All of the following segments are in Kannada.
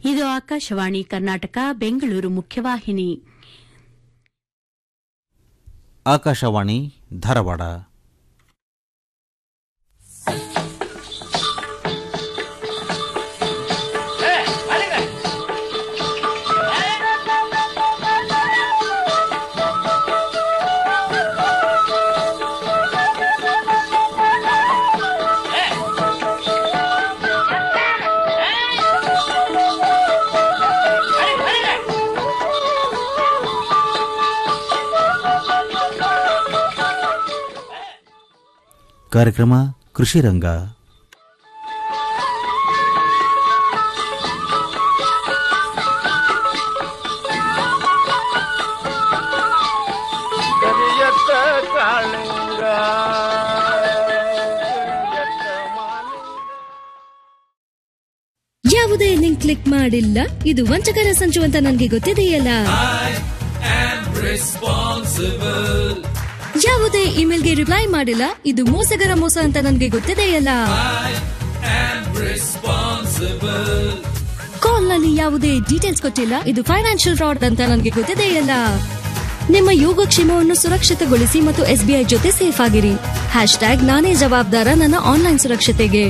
ಇದು ಆಕಾಶವಾಣಿ ಕರ್ನಾಟಕ ಬೆಂಗಳೂರು ಮುಖ್ಯವಾಹಿನಿ ಆಕಾಶವಾಣಿ ಧಾರವಾಡ ಕಾರ್ಯಕ್ರಮ ಕೃಷಿ ರಂಗ ಕರಿಯತ್ತ ಕಾಳಿಂಗ ಕರಿಯತ್ತ ಮಾಲಿಂಗ ಯಾವುದೇ ಲಿಂಕ್ ಕ್ಲಿಕ್ ಮಾಡಿಲ್ಲ ಇದು ವಂಚಕರ ಸಂಚು ಅಂತ ನನಗೆ ಗೊತ್ತಿದೆಯಲ್ಲ ಯಾವುದೇ ಇಮೇಲ್ಗೆ ರಿಪ್ಲೈ ಮಾಡಿಲ್ಲ ಇದು ಮೋಸಗರ ಮೋಸ ಅಂತ ನನಗೆ ಗೊತ್ತಿದೆಯಲ್ಲ ಕಾಲ್ ನಲ್ಲಿ ಯಾವುದೇ ಡೀಟೇಲ್ಸ್ ಕೊಟ್ಟಿಲ್ಲ ಇದು ಫೈನಾನ್ಷಿಯಲ್ ಫ್ರಾಡ್ ಅಂತ ನನಗೆ ಗೊತ್ತಿದೆಯಲ್ಲ ನಿಮ್ಮ ಯೋಗಕ್ಷೇಮವನ್ನು ಸುರಕ್ಷಿತಗೊಳಿಸಿ ಮತ್ತು ಎಸ್ಬಿಐ ಜೊತೆ ಸೇಫ್ ಆಗಿರಿ ಹ್ಯಾಶ್ ಟ್ಯಾಗ್ ನಾನೇ ಜವಾಬ್ದಾರ ನನ್ನ ಆನ್ಲೈನ್ ಸುರಕ್ಷತೆಗೆ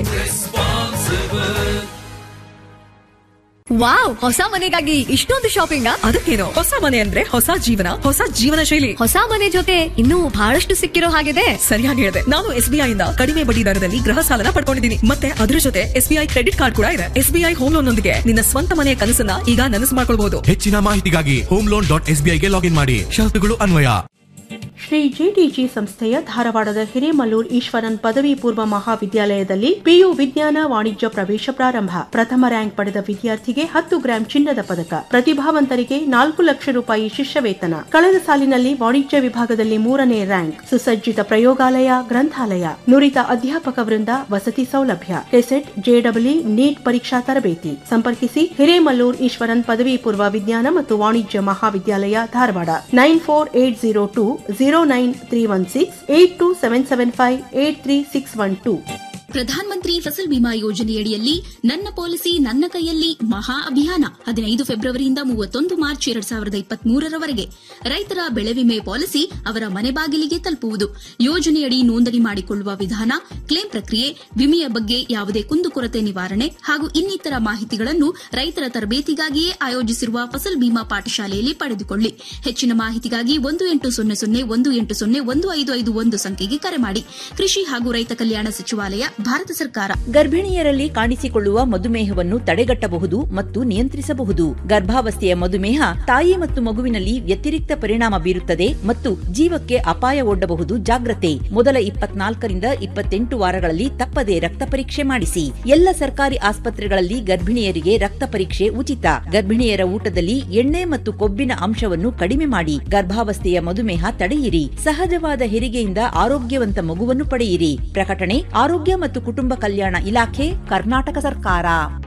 ವಾವ್ ಹೊಸ ಮನೆಗಾಗಿ ಇಷ್ಟೊಂದು ಶಾಪಿಂಗ್ ಅದಕ್ಕೇನು ಹೊಸ ಮನೆ ಅಂದ್ರೆ ಹೊಸ ಜೀವನ ಹೊಸ ಜೀವನ ಶೈಲಿ ಹೊಸ ಮನೆ ಜೊತೆ ಇನ್ನೂ ಬಹಳಷ್ಟು ಸಿಕ್ಕಿರೋ ಹಾಗಿದೆ ಸರಿಯಾಗಿ ಹೇಳಿದೆ ನಾನು ಎಸ್ಬಿಐ ಇಂದ ಕಡಿಮೆ ಬಡ್ಡಿ ದರದಲ್ಲಿ ಗೃಹ ಸಾಲನ ಪಡ್ಕೊಂಡಿದ್ದೀನಿ ಮತ್ತೆ ಅದರ ಜೊತೆ ಎಸ್ಬಿಐ ಕ್ರೆಡಿಟ್ ಕಾರ್ಡ್ ಕೂಡ ಇದೆ ಎಸ್ಬಿಐ ಹೋಮ್ ಲೋನ್ ನೊಂದಿಗೆ ನಿನ್ನ ಸ್ವಂತ ಮನೆಯ ಕನಸನ್ನ ಈಗ ನನಸು ಮಾಡ್ಕೊಳ್ಬಹುದು ಹೆಚ್ಚಿನ ಮಾಹಿತಿಗಾಗಿ ಹೋಮ್ ಲೋನ್ ಡಾಟ್ ಎಸ್ಬಿಐಗೆ ಲಾಗಿನ್ ಮಾಡಿ ಷರತ್ತುಗಳು ಅನ್ವಯ ಶ್ರೀ ಜಿಟಿಜಿ ಸಂಸ್ಥೆಯ ಧಾರವಾಡದ ಹಿರೇಮಲ್ಲೂರ್ ಈಶ್ವರನ್ ಪದವಿ ಪೂರ್ವ ಮಹಾವಿದ್ಯಾಲಯದಲ್ಲಿ ಪಿಯು ವಿಜ್ಞಾನ ವಾಣಿಜ್ಯ ಪ್ರವೇಶ ಪ್ರಾರಂಭ ಪ್ರಥಮ ರ್ಯಾಂಕ್ ಪಡೆದ ವಿದ್ಯಾರ್ಥಿಗೆ ಹತ್ತು ಗ್ರಾಂ ಚಿನ್ನದ ಪದಕ ಪ್ರತಿಭಾವಂತರಿಗೆ ನಾಲ್ಕು ಲಕ್ಷ ರೂಪಾಯಿ ಶಿಷ್ಯ ವೇತನ ಕಳೆದ ಸಾಲಿನಲ್ಲಿ ವಾಣಿಜ್ಯ ವಿಭಾಗದಲ್ಲಿ ಮೂರನೇ ರ್ಯಾಂಕ್ ಸುಸಜ್ಜಿತ ಪ್ರಯೋಗಾಲಯ ಗ್ರಂಥಾಲಯ ನುರಿತ ಅಧ್ಯಾಪಕ ವೃಂದ ವಸತಿ ಸೌಲಭ್ಯ ಕೆಸೆಟ್ ಜೆಡಬ್ಲ್ಯೂ ನೀಟ್ ಪರೀಕ್ಷಾ ತರಬೇತಿ ಸಂಪರ್ಕಿಸಿ ಹಿರೇಮಲ್ಲೂರ್ ಈಶ್ವರನ್ ಪದವಿ ಪೂರ್ವ ವಿಜ್ಞಾನ ಮತ್ತು ವಾಣಿಜ್ಯ ಮಹಾವಿದ್ಯಾಲಯ Dharwad nine four eight zero two zero nine three one six eight two seven seven five eight three six one two ಪ್ರಧಾನ ಮಂತ್ರಿ ಫಸಲ್ ಬಿಮಾ ಯೋಜನೆಯಡಿಯಲ್ಲಿ ನನ್ನ ಪಾಲಿಸಿ ನನ್ನ ಕೈಯಲ್ಲಿ ಮಹಾ ಅಭಿಯಾನ ಹದಿನೈದು ಫೆಬ್ರವರಿಯಿಂದ ಮೂವತ್ತೊಂದು ಮಾರ್ಚ್ ಎರಡ್ ಸಾವಿರದ ಇಪ್ಪತ್ಮೂರರವರೆಗೆ ರೈತರ ಬೆಳೆ ವಿಮೆ ಪಾಲಿಸಿ ಅವರ ಮನೆ ಬಾಗಿಲಿಗೆ ತಲುಪುವುದು ಯೋಜನೆಯಡಿ ನೋಂದಣಿ ಮಾಡಿಕೊಳ್ಳುವ ವಿಧಾನ ಕ್ಲೇಮ್ ಪ್ರಕ್ರಿಯೆ ವಿಮೆಯ ಬಗ್ಗೆ ಯಾವುದೇ ಕುಂದುಕೊರತೆ ನಿವಾರಣೆ ಹಾಗೂ ಇನ್ನಿತರ ಮಾಹಿತಿಗಳನ್ನು ರೈತರ ತರಬೇತಿಗಾಗಿಯೇ ಆಯೋಜಿಸಿರುವ ಫಸಲ್ ಬಿಮಾ ಪಾಠಶಾಲೆಯಲ್ಲಿ ಪಡೆದುಕೊಳ್ಳಿ ಹೆಚ್ಚಿನ ಮಾಹಿತಿಗಾಗಿ ಒಂದು ಎಂಟು ಸೊನ್ನೆ ಸೊನ್ನೆ ಒಂದು ಎಂಟು ಸೊನ್ನೆ ಒಂದು ಐದು ಐದು ಒಂದು ಸಂಖ್ಯೆಗೆ ಕರೆ ಮಾಡಿ ಕೃಷಿ ಹಾಗೂ ರೈತ ಕಲ್ಯಾಣ ಸಚಿವಾಲಯ ಭಾರತ ಸರ್ಕಾರ ಗರ್ಭಿಣಿಯರಲ್ಲಿ ಕಾಣಿಸಿಕೊಳ್ಳುವ ಮಧುಮೇಹವನ್ನು ತಡೆಗಟ್ಟಬಹುದು ಮತ್ತು ನಿಯಂತ್ರಿಸಬಹುದು ಗರ್ಭಾವಸ್ಥೆಯ ಮಧುಮೇಹ ತಾಯಿ ಮತ್ತು ಮಗುವಿನಲ್ಲಿ ವ್ಯತಿರಿಕ್ತ ಪರಿಣಾಮ ಬೀರುತ್ತದೆ ಮತ್ತು ಜೀವಕ್ಕೆ ಅಪಾಯ ಒಡ್ಡಬಹುದು ಜಾಗ್ರತೆ ಮೊದಲ ಇಪ್ಪತ್ನಾಲ್ಕರಿಂದ ಇಪ್ಪತ್ತೆಂಟು ವಾರಗಳಲ್ಲಿ ತಪ್ಪದೆ ರಕ್ತ ಪರೀಕ್ಷೆ ಮಾಡಿಸಿ ಎಲ್ಲ ಸರ್ಕಾರಿ ಆಸ್ಪತ್ರೆಗಳಲ್ಲಿ ಗರ್ಭಿಣಿಯರಿಗೆ ರಕ್ತ ಪರೀಕ್ಷೆ ಉಚಿತ ಗರ್ಭಿಣಿಯರ ಊಟದಲ್ಲಿ ಎಣ್ಣೆ ಮತ್ತು ಕೊಬ್ಬಿನ ಅಂಶವನ್ನು ಕಡಿಮೆ ಮಾಡಿ ಗರ್ಭಾವಸ್ಥೆಯ ಮಧುಮೇಹ ತಡೆಯಿರಿ ಸಹಜವಾದ ಹೆರಿಗೆಯಿಂದ ಆರೋಗ್ಯವಂತ ಮಗುವನ್ನು ಪಡೆಯಿರಿ ಪ್ರಕಟಣೆ ಆರೋಗ್ಯ ಮತ್ತು ಕುಟುಂಬ ಕಲ್ಯಾಣ ಇಲಾಖೆ ಕರ್ನಾಟಕ ಸರ್ಕಾರ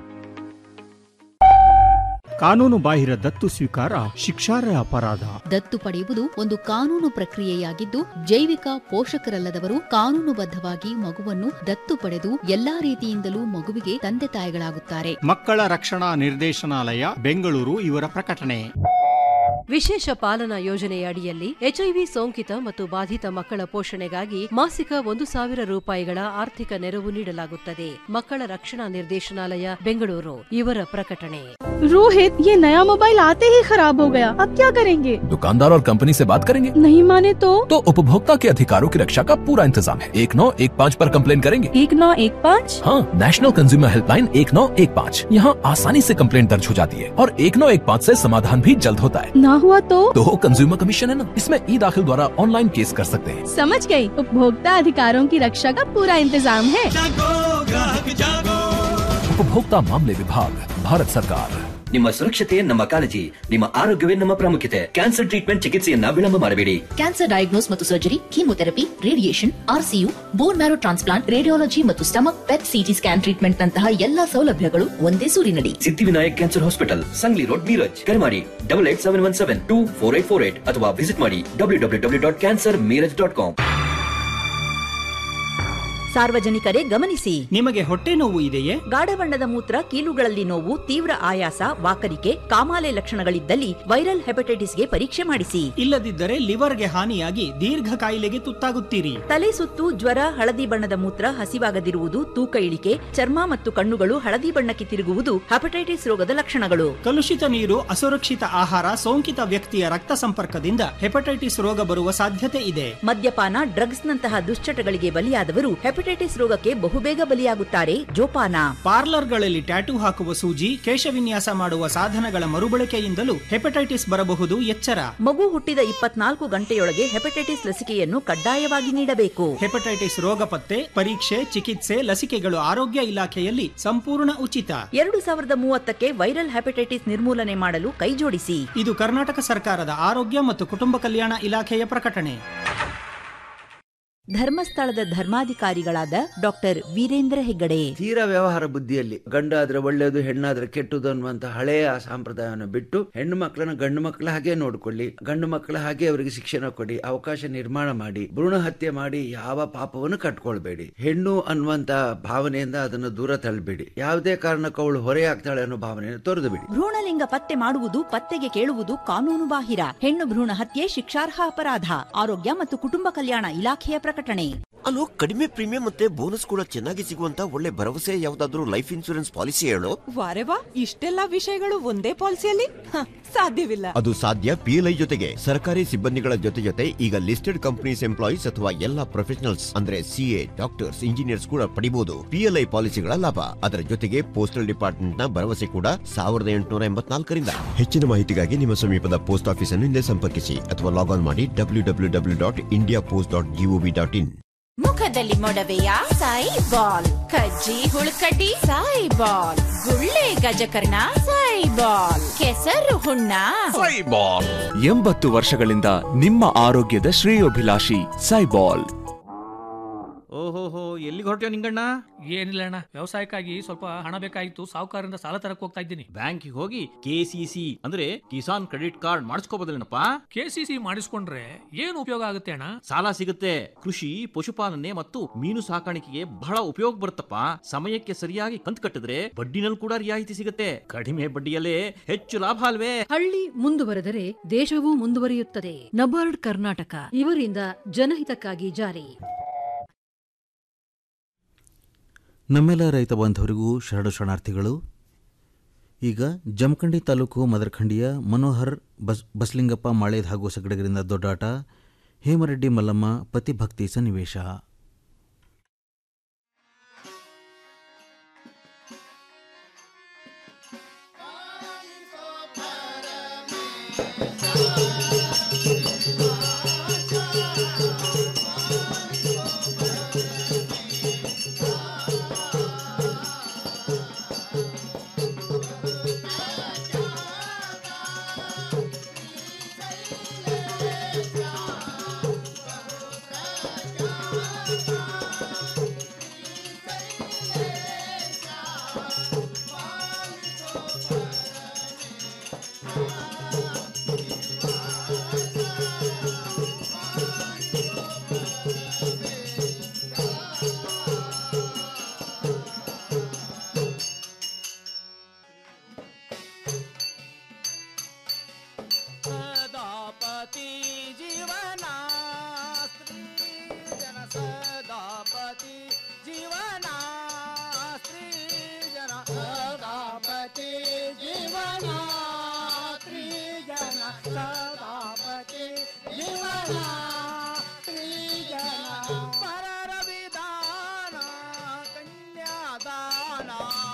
ಕಾನೂನು ಬಾಹಿರ ದತ್ತು ಸ್ವೀಕಾರ ಶಿಕ್ಷಾರ್ಹ ಅಪರಾಧ ದತ್ತು ಪಡೆಯುವುದು ಒಂದು ಕಾನೂನು ಪ್ರಕ್ರಿಯೆಯಾಗಿದ್ದು ಜೈವಿಕ ಪೋಷಕರಲ್ಲದವರು ಕಾನೂನುಬದ್ಧವಾಗಿ ಮಗುವನ್ನು ದತ್ತು ಪಡೆದು ಎಲ್ಲಾ ರೀತಿಯಿಂದಲೂ ಮಗುವಿಗೆ ತಂದೆ ತಾಯಿಗಳಾಗುತ್ತಾರೆ ಮಕ್ಕಳ ರಕ್ಷಣಾ ನಿರ್ದೇಶನಾಲಯ ಬೆಂಗಳೂರು ಇವರ ಪ್ರಕಟಣೆ ವಿಶೇಷ ಪಾಲನಾ ಯೋಜನೆಯ ಅಡಿಯಲ್ಲಿ ಎಚ್ಐವಿ ಸೋಂಕಿತ ಮತ್ತು ಬಾಧಿತ ಮಕ್ಕಳ ಪೋಷಣೆಗಾಗಿ ಮಾಸಿಕ ಒಂದು ಸಾವಿರ ರೂಪಾಯಿಗಳ ಆರ್ಥಿಕ ನೆರವು ನೀಡಲಾಗುತ್ತದೆ ಮಕ್ಕಳ ರಕ್ಷಣಾ ನಿರ್ದೇಶನಾಲಯ ಬೆಂಗಳೂರು ಇವರ ಪ್ರಕಟಣೆ रोहित ये नया मोबाइल आते ही खराब हो गया अब क्या करेंगे दुकानदार और कंपनी से बात करेंगे नहीं माने तो तो उपभोक्ता के अधिकारों की रक्षा का पूरा इंतजाम है एक नौ एक पाँच पर कंप्लेन करेंगे एक नौ एक पाँच हाँ नेशनल कंज्यूमर हेल्पलाइन एक नौ एक पाँच यहाँ आसानी से कंप्लेन दर्ज हो जाती है और एक नौ एक पाँच ऐसी समाधान भी जल्द होता है ना हुआ तो तो कंज्यूमर कमीशन है ना इसमें ई दाखिल द्वारा ऑनलाइन केस कर सकते हैं समझ गई उपभोक्ता अधिकारों की रक्षा का पूरा इंतजाम है उपभोक्ता मामले विभाग भारत सरकार ನಿಮ್ಮ ಸುರಕ್ಷತೆ ನಮ್ಮ ಕಾಳಜಿ ನಿಮ್ಮ ಆರೋಗ್ಯವೇ ನಮ್ಮ ಪ್ರಾಮುಖ್ಯತೆ ಕ್ಯಾನ್ಸರ್ ಟ್ರೀಟ್ಮೆಂಟ್ ಚಿಕಿತ್ಸೆಯನ್ನ ವಿಳಂಬ ಮಾಡಬೇಡಿ ಕ್ಯಾನ್ಸರ್ ಡಯಾಗ್ನೋಸ್ ಮತ್ತು surgery chemotherapy radiation RCU bone marrow transplant radiology ಮತ್ತು stomach PET CT scan treatment ನಂತಹ ಎಲ್ಲಾ ಸೌಲಭ್ಯಗಳು ಒಂದೇ ಸೂರಿನಡಿ Siddhivinayak cancer hospital Sangli road Miraj ಕರೆ ಮಾಡಿ double eight seven one seven two four eight four eight ಅಥವಾ ವಿಸಿಟ್ ಮಾಡಿ W W W dot cancer Miraj dot com ಸಾರ್ವಜನಿಕರೇ ಗಮನಿಸಿ ನಿಮಗೆ ಹೊಟ್ಟೆ ನೋವು ಇದೆಯೇ ಗಾಢ ಬಣ್ಣದ ಮೂತ್ರ ಕೀಲುಗಳಲ್ಲಿ ನೋವು ತೀವ್ರ ಆಯಾಸ ವಾಕರಿಕೆ ಕಾಮಾಲೆ ಲಕ್ಷಣಗಳಿದ್ದಲ್ಲಿ ವೈರಲ್ ಹೆಪಟೈಟಿಸ್ಗೆ ಪರೀಕ್ಷೆ ಮಾಡಿಸಿ ಇಲ್ಲದಿದ್ದರೆ ಲಿವರ್ಗೆ ಹಾನಿಯಾಗಿ ದೀರ್ಘ ಕಾಯಿಲೆಗೆ ತುತ್ತಾಗುತ್ತೀರಿ ತಲೆ ಸುತ್ತು ಜ್ವರ ಹಳದಿ ಬಣ್ಣದ ಮೂತ್ರ ಹಸಿವಾಗದಿರುವುದು ತೂಕ ಇಳಿಕೆ ಚರ್ಮ ಮತ್ತು ಕಣ್ಣುಗಳು ಹಳದಿ ಬಣ್ಣಕ್ಕೆ ತಿರುಗುವುದು ಹೆಪಟೈಟಿಸ್ ರೋಗದ ಲಕ್ಷಣಗಳು ಕಲುಷಿತ ನೀರು ಅಸುರಕ್ಷಿತ ಆಹಾರ ಸೋಂಕಿತ ವ್ಯಕ್ತಿಯ ರಕ್ತ ಸಂಪರ್ಕದಿಂದ ಹೆಪಟೈಟಿಸ್ ರೋಗ ಬರುವ ಸಾಧ್ಯತೆ ಇದೆ ಮದ್ಯಪಾನ ಡ್ರಗ್ಸ್ ನಂತಹ ದುಶ್ಚಟಗಳಿಗೆ ಬಲಿಯಾದವರು ಹೆಪಟೈಟಿಸ್ ರೋಗಕ್ಕೆ ಬಹುಬೇಗ ಬಲಿಯಾಗುತ್ತಾರೆ ಜೋಪಾನ ಪಾರ್ಲರ್ಗಳಲ್ಲಿ ಟ್ಯಾಟೂ ಹಾಕುವ ಸೂಜಿ ಕೇಶವಿನ್ಯಾಸ ಮಾಡುವ ಸಾಧನಗಳ ಮರುಬಳಕೆಯಿಂದಲೂ ಹೆಪಟೈಟಿಸ್ ಬರಬಹುದು ಎಚ್ಚರ ಮಗು ಹುಟ್ಟಿದ ಇಪ್ಪತ್ನಾಲ್ಕು ಗಂಟೆಯೊಳಗೆ ಹೆಪಟೈಟಿಸ್ ಲಸಿಕೆಯನ್ನು ಕಡ್ಡಾಯವಾಗಿ ನೀಡಬೇಕು ಹೆಪಟೈಟಿಸ್ ರೋಗ ಪತ್ತೆ ಪರೀಕ್ಷೆ ಚಿಕಿತ್ಸೆ ಲಸಿಕೆಗಳು ಆರೋಗ್ಯ ಇಲಾಖೆಯಲ್ಲಿ ಸಂಪೂರ್ಣ ಉಚಿತ ಎರಡು ಸಾವಿರದ ಮೂವತ್ತಕ್ಕೆ ವೈರಲ್ ಹೆಪಟೈಟಿಸ್ ನಿರ್ಮೂಲನೆ ಮಾಡಲು ಕೈಜೋಡಿಸಿ ಇದು ಕರ್ನಾಟಕ ಸರ್ಕಾರದ ಆರೋಗ್ಯ ಮತ್ತು ಕುಟುಂಬ ಕಲ್ಯಾಣ ಇಲಾಖೆಯ ಪ್ರಕಟಣೆ ಧರ್ಮಸ್ಥಳದ ಧರ್ಮಾಧಿಕಾರಿಗಳಾದ ಡಾಕ್ಟರ್ ವೀರೇಂದ್ರ ಹೆಗ್ಗಡೆ ತೀರಾ ವ್ಯವಹಾರ ಬುದ್ಧಿಯಲ್ಲಿ ಗಂಡಾದ್ರೆ ಒಳ್ಳೆಯದು ಹೆಣ್ಣಾದ್ರೆ ಕೆಟ್ಟದು ಅನ್ನುವಂತ ಹಳೆಯ ಸಂಪ್ರದಾಯವನ್ನು ಬಿಟ್ಟು ಹೆಣ್ಣು ಮಕ್ಕಳನ್ನ ಗಂಡು ಮಕ್ಕಳ ಹಾಗೆ ನೋಡ್ಕೊಳ್ಳಿ ಗಂಡು ಮಕ್ಕಳ ಹಾಗೆ ಅವರಿಗೆ ಶಿಕ್ಷಣ ಕೊಡಿ ಅವಕಾಶ ನಿರ್ಮಾಣ ಮಾಡಿ ಭ್ರೂಣ ಹತ್ಯೆ ಮಾಡಿ ಯಾವ ಪಾಪವನ್ನು ಕಟ್ಕೊಳ್ಬೇಡಿ ಹೆಣ್ಣು ಅನ್ನುವಂತ ಭಾವನೆಯಿಂದ ಅದನ್ನು ದೂರ ತಳ್ಳಬೇಡಿ ಯಾವುದೇ ಕಾರಣಕ್ಕೂ ಅವಳು ಹೊರೆಯಾಗ್ತಾಳೆ ಅನ್ನೋ ಭಾವನೆಯನ್ನು ತೊರೆದು ಬಿಡಿ ಭ್ರೂಣಲಿಂಗ ಪತ್ತೆ ಮಾಡುವುದು ಪತ್ತೆಗೆ ಕೇಳುವುದು ಕಾನೂನು ಬಾಹಿರ ಹೆಣ್ಣು ಭ್ರೂಣ ಹತ್ಯೆ ಶಿಕ್ಷಾರ್ಹ ಅಪರಾಧ ಆರೋಗ್ಯ ಮತ್ತು ಕುಟುಂಬ ಕಲ್ಯಾಣ ಇಲಾಖೆಯ ಪ್ರಕಟಣೆ ಅಲ್ಲೋ ಕಡಿಮೆ ಪ್ರೀಮಿಯಂ ಮತ್ತೆ ಬೋನಸ್ ಕೂಡ ಚೆನ್ನಾಗಿ ಸಿಗುವಂತ ಒಳ್ಳೆ ಭರವಸೆ ಯಾವ್ದಾದ್ರು ಲೈಫ್ ಇನ್ಶೂರೆನ್ಸ್ ಪಾಲಿಸಿ ಹೇಳು ವಾರೆ ವಾ ಇಷ್ಟೆಲ್ಲ ವಿಷಯಗಳು ಒಂದೇ ಪಾಲಿಸಿಯಲ್ಲಿ ಹ, ಸಾಧ್ಯವಿಲ್ಲ ಅದು ಸಾಧ್ಯ ಪಿಎಲ್ಐ ಜೊತೆಗೆ ಸರ್ಕಾರಿ ಸಿಬ್ಬಂದಿಗಳ ಜೊತೆ ಜೊತೆ ಈಗ ಲಿಸ್ಟೆಡ್ ಕಂಪನೀಸ್ ಎಂಪ್ಲಾಯೀಸ್ ಅಥವಾ ಎಲ್ಲಾ ಪ್ರೊಫೆಷನಲ್ಸ್ ಅಂದ್ರೆ ಸಿಎ ಡಾಕ್ಟರ್ಸ್ ಇಂಜಿನಿಯರ್ಸ್ ಕೂಡ ಪಡಿಬಹುದು ಪಿಎಲ್ಐ ಪಾಲಿಸಿಗಳ ಲಾಭ ಅದರ ಜೊತೆಗೆ ಪೋಸ್ಟಲ್ ಡಿಪಾರ್ಟ್ಮೆಂಟ್ ನ ಭರವಸೆ ಕೂಡ ಸಾವಿರದ ಎಂಟುನೂರ ಎಂಬತ್ನಾಲ್ಕರಿಂದ ಹೆಚ್ಚಿನ ಮಾಹಿತಿಗಾಗಿ ನಿಮ್ಮ ಸಮೀಪದ ಪೋಸ್ಟ್ ಆಫೀಸ್ ಅನ್ನು ಹಿಂದೆ ಸಂಪರ್ಕಿಸಿ ಅಥವಾ ಲಾಗ್ ಆನ್ ಮಾಡಿ W W W dot India post dot G O V dot in ಮುಖದಲ್ಲಿ ಮೊಡವೆಯ ಸಾಯಿ ಬಾಲ್ ಕಜ್ಜಿ ಹುಳುಕಡ್ಡಿ ಸಾಯಿ ಬಾಲ್ ಗುಳ್ಳೆ ಗಜಕರ್ಣ ಸಾಯಿ ಬಾಲ್ ಕೆಸರು ಹುಣ್ಣ ಸೈಬಾಲ್ ಎಂಬತ್ತು ವರ್ಷಗಳಿಂದ ನಿಮ್ಮ ಆರೋಗ್ಯದ ಶ್ರೇಯೋಭಿಲಾಷಿ ಸೈಬಾಲ್ ಓಹೋಹೋ ಎಲ್ಲಿಗೆ ಹೊರಟ್ಯೋ ನಿಂಗಣ್ಣ ಏನಿಲ್ಲ ಅಣ್ಣ ವ್ಯವಸಾಯಕ್ಕಾಗಿ ಸ್ವಲ್ಪ ಹಣ ಬೇಕಾಗಿತ್ತು ಸಾಹುಕಾರರಿಂದ ಸಾಲ ತರಕ್ ಹೋಗ್ತಾ ಇದ್ದೀನಿ ಬ್ಯಾಂಕಿಗೆ ಹೋಗಿ ಕೆಸಿಸಿ ಅಂದ್ರೆ ಕಿಸಾನ್ ಕ್ರೆಡಿಟ್ ಕಾರ್ಡ್ ಮಾಡಿಸ್ಕೋಬೋದಲ್ಲೇನಪ್ಪ ಕೆಸಿಸಿ ಮಾಡಿಸ್ಕೊಂಡ್ರೆ ಏನು ಉಪಯೋಗ ಆಗುತ್ತೆ ಅಣ್ಣ ಸಾಲ ಸಿಗುತ್ತೆ ಕೃಷಿ ಪಶುಪಾಲನೆ ಮತ್ತು ಮೀನು ಸಾಕಾಣಿಕೆಗೆ ಬಹಳ ಉಪಯೋಗ ಬರುತ್ತಪ್ಪ ಸಮಯಕ್ಕೆ ಸರಿಯಾಗಿ ಕಂತು ಕಟ್ಟಿದ್ರೆ ಬಡ್ಡಿನಲ್ಲಿ ಕೂಡ ರಿಯಾಯಿತಿ ಸಿಗುತ್ತೆ ಕಡಿಮೆ ಬಡ್ಡಿಯಲ್ಲೇ ಹೆಚ್ಚು ಲಾಭ ಅಲ್ವೇ ಹಳ್ಳಿ ಮುಂದುವರೆದರೆ ದೇಶವೂ ಮುಂದುವರಿಯುತ್ತದೆ ನಬಾರ್ಡ್ ಕರ್ನಾಟಕ ಇವರಿಂದ ಜನಹಿತಕ್ಕಾಗಿ ಜಾರಿ ನಮ್ಮೆಲ್ಲ ರೈತ ಬಾಂಧವರಿಗೂ ಶರಣ ಶರಣಾರ್ಥಿಗಳು ಈಗ ಜಮಖಂಡಿ ತಾಲೂಕು ಮದರಖಂಡಿಯ ಮನೋಹರ್ ಬಸ್ ಬಸಲಿಂಗಪ್ಪ ಮಾಳೇದ್ ಹಾಗೂ ಸಗಡಗರಿಂದ ದೊಡ್ಡಾಟ ಹೇಮರೆಡ್ಡಿ ಮಲ್ಲಮ್ಮ ಪತಿಭಕ್ತಿ ಸನ್ನಿವೇಶ ಸದಾಪತಿ ಜೀವನ ಸ್ತ್ರೀ ಜನ ಸದಾಪತಿ ಜೀವನ ಸ್ತ್ರೀ ಜನ ಸದಾಪತಿ ಜೀವನ ಸ್ತ್ರೀ ಜನ ಸದಾಪತಿ ಜೀವನ ಸ್ತ್ರೀ ಜನ ಪರರ ವಿಧಾನ ಕನ್ಯಾದಾನ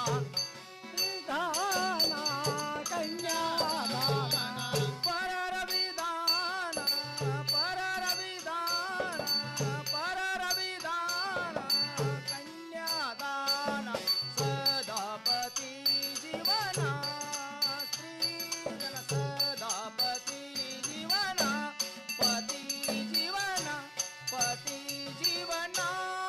ವಿಧಾನ ಕನ್ಯಾದಾನ ಪರರ ವಿಧಾನ ಪರರ ವಿಧಾನ ಪರರ ವಿಧಾನ ಕನ್ಯಾದಾನ ಸದಾಪತಿ ಜೀವನ ಸ್ತ್ರೀಗಳ ಸದಾಪತಿ ಜೀವನ ಪತಿ ಜೀವನ ಪತಿ ಜೀವನ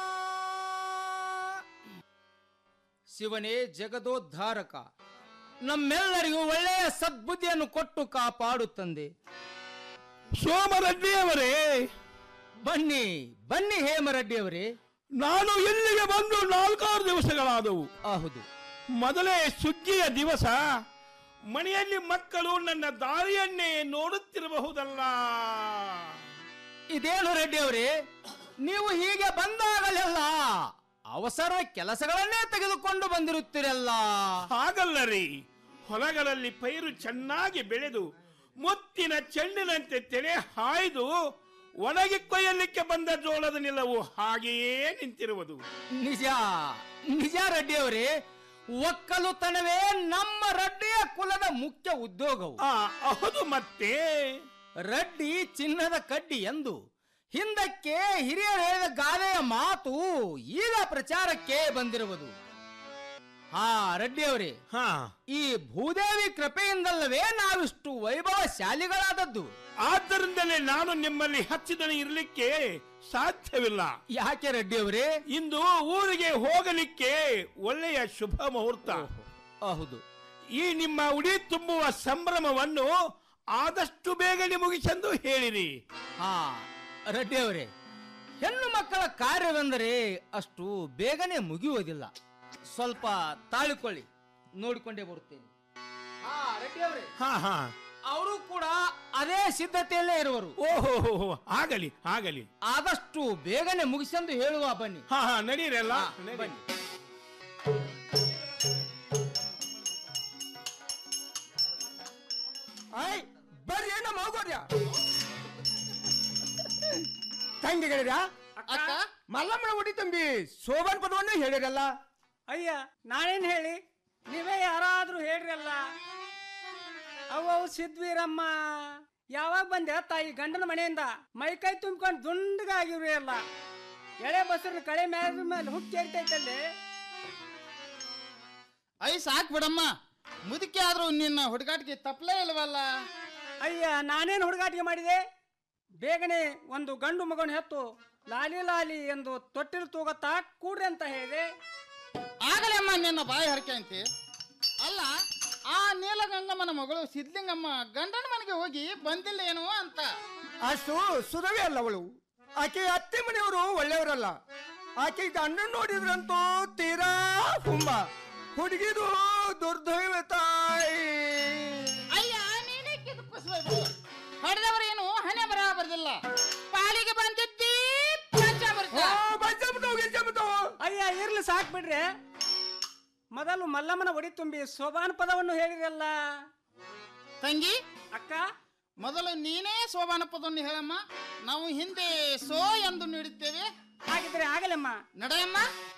ಶಿವನೇ ಜಗದೋದ್ಧಾರಕ ನಮ್ಮೆಲ್ಲರಿಗೂ ಒಳ್ಳೆಯ ಸದ್ಬುದ್ಧಿಯನ್ನು ಕೊಟ್ಟು ಕಾಪಾಡು ತಂದೆ ಸೋಮರೆಡ್ಡಿಯವರೇ ಬನ್ನಿ ಬನ್ನಿ ಹೇಮರೆಡ್ಡಿಯವರೇ ನಾನು ಇಲ್ಲಿಗೆ ಬಂದು ನಾಲ್ಕಾರು ದಿವಸಗಳಾದವು ಹೌದು ಮೊದಲೇ ಸುಗ್ಗಿಯ ದಿವಸ ಮನೆಯಲ್ಲಿ ಮಕ್ಕಳು ನನ್ನ ದಾರಿಯನ್ನೇ ನೋಡುತ್ತಿರಬಹುದಲ್ಲ ಇದೇನು ರೆಡ್ಡಿ ಅವರೇ ನೀವು ಹೀಗೆ ಬಂದಾಗಲೆಲ್ಲ ಅವಸರ ಕೆಲಸಗಳನ್ನೇ ತೆಗೆದುಕೊಂಡು ಬಂದಿರುತ್ತೀರಲ್ಲ ಹಾಗಲ್ಲ ರೀ ಹೊಲಗಳಲ್ಲಿ ಪೈರು ಚೆನ್ನಾಗಿ ಬೆಳೆದು ಮುತ್ತಿನ ಚೆಂಡಿನಂತೆ ತೆನೆ ಹಾಯ್ದು ಒಣಗಿ ಕೊಯ್ಯಲಿಕ್ಕೆ ಬಂದ ಜೋಳದ ನಿಲವು ಹಾಗೆಯೇ ನಿಂತಿರುವುದು ನಿಜ ನಿಜ ರೆಡ್ಡಿ ಅವರೇ ಒಕ್ಕಲುತನವೇ ನಮ್ಮ ರಡ್ಡಿಯ ಕುಲದ ಮುಖ್ಯ ಉದ್ಯೋಗವು ಹೌದು ಮತ್ತೆ ರಡ್ಡಿ ಚಿನ್ನದ ಕಡ್ಡಿ ಎಂದು ಹಿಂದಕ್ಕೆ ಹಿರಿಯರು ಹೇಳಿದ ಗಾದೆಯ ಮಾತು ಈಗ ಪ್ರಚಾರಕ್ಕೆ ಬಂದಿರುವುದು ಹಾ ರೆಡ್ಡಿ ಅವರೇ ಹಾ ಈ ಭೂದೇವಿ ಕೃಪೆಯಿಂದಲ್ಲವೇ ನಾವಿಷ್ಟು ವೈಭವಶಾಲಿಗಳಾದದ್ದು ಆದ್ದರಿಂದಲೇ ನಾನು ನಿಮ್ಮಲ್ಲಿ ಹಚ್ಚಿದನು ಇರಲಿಕ್ಕೆ ಸಾಧ್ಯವಿಲ್ಲ ಯಾಕೆ ರೆಡ್ಡಿ ಅವರೇ ಇಂದು ಊರಿಗೆ ಹೋಗಲಿಕ್ಕೆ ಒಳ್ಳೆಯ ಶುಭ ಮುಹೂರ್ತ ಹೌದು ಈ ನಿಮ್ಮ ಉಡಿ ತುಂಬುವ ಸಂಭ್ರಮವನ್ನು ಆದಷ್ಟು ಬೇಗನೆ ಮುಗಿಸೆಂದು ಹೇಳಿರಿ ಹಾ ರೆಡ್ಡಿ ಅವರೇ ಹೆಣ್ಣು ಮಕ್ಕಳ ಕಾರ್ಯವೆಂದರೆ ಅಷ್ಟು ಬೇಗನೆ ಮುಗಿಯುವುದಿಲ್ಲ ಸ್ವಲ್ಪ ತಾಳಿಕೊಳ್ಳಿ ನೋಡಿಕೊಂಡೇ ಬರುತ್ತೇನೆ ಹಾ ರೆಡ್ಡಿ ಅವರೇ ಹಾ ಹಾ ಅವರು ಕೂಡ ಅದೇ ಸಿದ್ಧತೆಯಲ್ಲೇ ಇರುವರು ಓಹೋ ಆಗಲಿ ಆಗಲಿ ಆದಷ್ಟು ಬೇಗನೆ ಮುಗಿಸೆಂದು ಹೇಳುವ ಬನ್ನಿ ಹಾ ಹಾ ನಡೀರಲ್ಲ ಹಾ, ಬನ್ನಿ ಆಯ್ ಬರ್ರಿ ನಮ್ಮ ಹೋಗೋರ್ಯ ತಂಗಿಗಳಿರ ಅಕ್ಕ ಮಲ್ಲಮ್ಮನ ಉಡಿ ತುಂಬಿ ಶೋಭನ್ ಪದವನ್ನು ಹೇಳಿರಲ್ಲ ಅಯ್ಯ ನಾನೇನ್ ಹೇಳಿ ನೀವೇ ಯಾರಾದ್ರೂ ಹೇಳ್ರಲ್ಲ ಅವು ಸಿದ್ವೀರಮ್ಮ ಯಾವಾಗ ಬಂದೆ ತಾಯಿ ಗಂಡನ ಮನೆಯಿಂದ ಮೈಕೈ ತುಂಬ್ಕೊಂಡು ದುಂಡಗಾಗಿವ್ರಿ ಅಲ್ಲ ಎಳೆ ಬಸ್ರನ್ನ ಕಳೆ ಮೇಲೆ ಮೇಲೆ ಹುಕ್ಕಿ ಏರ್ತೈತಲ್ಲಿ ಐ ಸಾಕ್ ಬಿಡಮ್ಮ ಮುದುಕಿ ಆದ್ರೂ ನಿನ್ನ ಹುಡುಗಾಟಿಗೆ ತಪ್ಪಲೇ ಇಲ್ವಲ್ಲ ಅಯ್ಯ ನಾನೇನು ಹುಡುಗಾಟಿಗೆ ಮಾಡಿದೆ ಬೇಗನೆ ಒಂದು ಗಂಡು ಮಗನ ಹೆತ್ತು ಲಾಲಿ ಲಾಲಿ ಎಂದು ತೊಟ್ಟಿಲು ತೂಗತ್ತಾ ಕೂಡ್ರಿ ಅಂತ ಹೇಳಿದೆ ಆಗಲೇ ಅಮ್ಮ ನಿನ್ನ ಬಾಯಿ ಹರಕೆ ಅಂತಿ ಅಲ್ಲ ಆ ನೀಲಗಂಗಮ್ಮನ ಮಗಳು ಸಿದ್ಲಿಂಗಮ್ಮ ಗಂಡನ ಮನೆಗೆ ಹೋಗಿ ಬಂದಿಲ್ಲ ಏನು ಅಂತ ಅಷ್ಟು ಸುಧವೇ ಅಲ್ಲ ಅವಳು ಆಕೆ ಅತ್ತೆ ಮನೆಯವರು ಒಳ್ಳೆಯವರಲ್ಲ ಆಕೆ ಗಂಡನ ನೋಡಿದ್ರಂತೂ ತೀರಾ ಹುಂಬ ಹುಡುಗಿದು ದುರ್ದೈವ ತಾಯಿ ಅಯ್ಯ ನೀನೇ ಕಿದುಕಿಸ್ಬೇಕು ಹೊಡೆದವರೇನು ಹಣೆ ಬರ ಬರ್ದಿಲ್ಲ ಪಾಲಿಗೆ ಬಂದಿದ್ದಿ ಅಯ್ಯ ಇರ್ಲಿ ಸಾಕ್ ಬಿಡ್ರಿ ಮೊದಲು ಮಲ್ಲಮ್ಮನ ಒಡಿ ತುಂಬಿ ಸೋಬಾನ್ ಪದವನ್ನು ಹೇಳಿರಲ್ಲ ತಂಗಿ ಅಕ್ಕ ಮೊದಲು ನೀನೇ ಸೋಬಾನ ಪದವನ್ನು ಹೇಳಮ್ಮ ನಾವು ಹಿಂದೆ ಸೋ ಎಂದು ನೀಡುತ್ತೇವೆ ಹಾಗಿದ್ರೆ ಆಗಲಮ್ಮ ನಡೆಯಮ್ಮ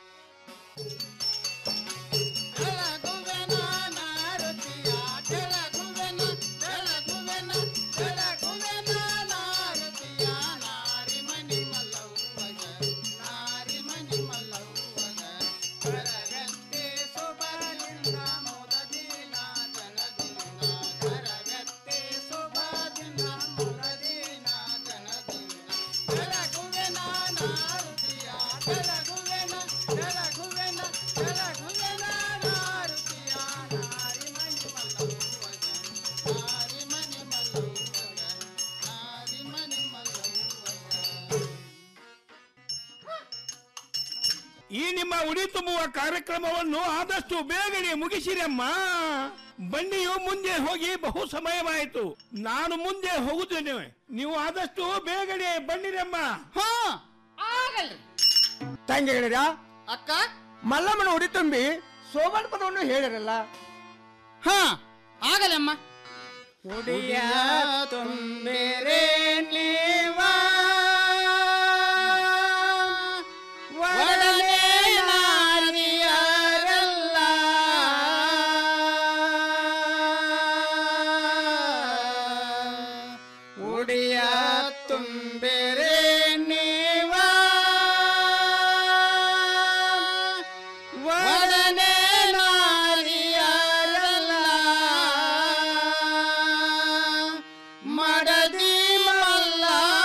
ಈ ನಿಮ್ಮ ಉಡಿ ತುಂಬುವ ಕಾರ್ಯಕ್ರಮವನ್ನು ಆದಷ್ಟು ಬೇಗನೆ ಮುಗಿಸಿರಮ್ಮ ಬಂಡಿಯು ಮುಂದೆ ಹೋಗಿ ಬಹು ಸಮಯವಾಯಿತು ನಾನು ಮುಂದೆ ಹೋಗುತ್ತೇನೆ ನೀವು ಆದಷ್ಟು ಬೇಗನೆ ಬನ್ನಿರಮ್ಮ ಹಾ ಆಗಲ್ರಿ ತಂಗಿಗಳಿರ ಅಕ್ಕ ಮಲ್ಲಮ್ಮನ ಉಡಿ ತುಂಬಿ ಸೋಬನ್ ಪದವನ್ನು ಹೇಳಿರಲ್ಲ ಹಾ ಆಗಲಮ್ಮ ಉಡಿಯ ತುಂಬಿರೆ ನೀವ ಒಡನೆ ನಾರಿಯರಲ್ಲ ಉಡಿಯ ತುಂಬಿರೆ ನೀವ ಒಡನೆ ನಾರಿಯರಲ್ಲ ಮಡದಿ ಮಲ್ಲ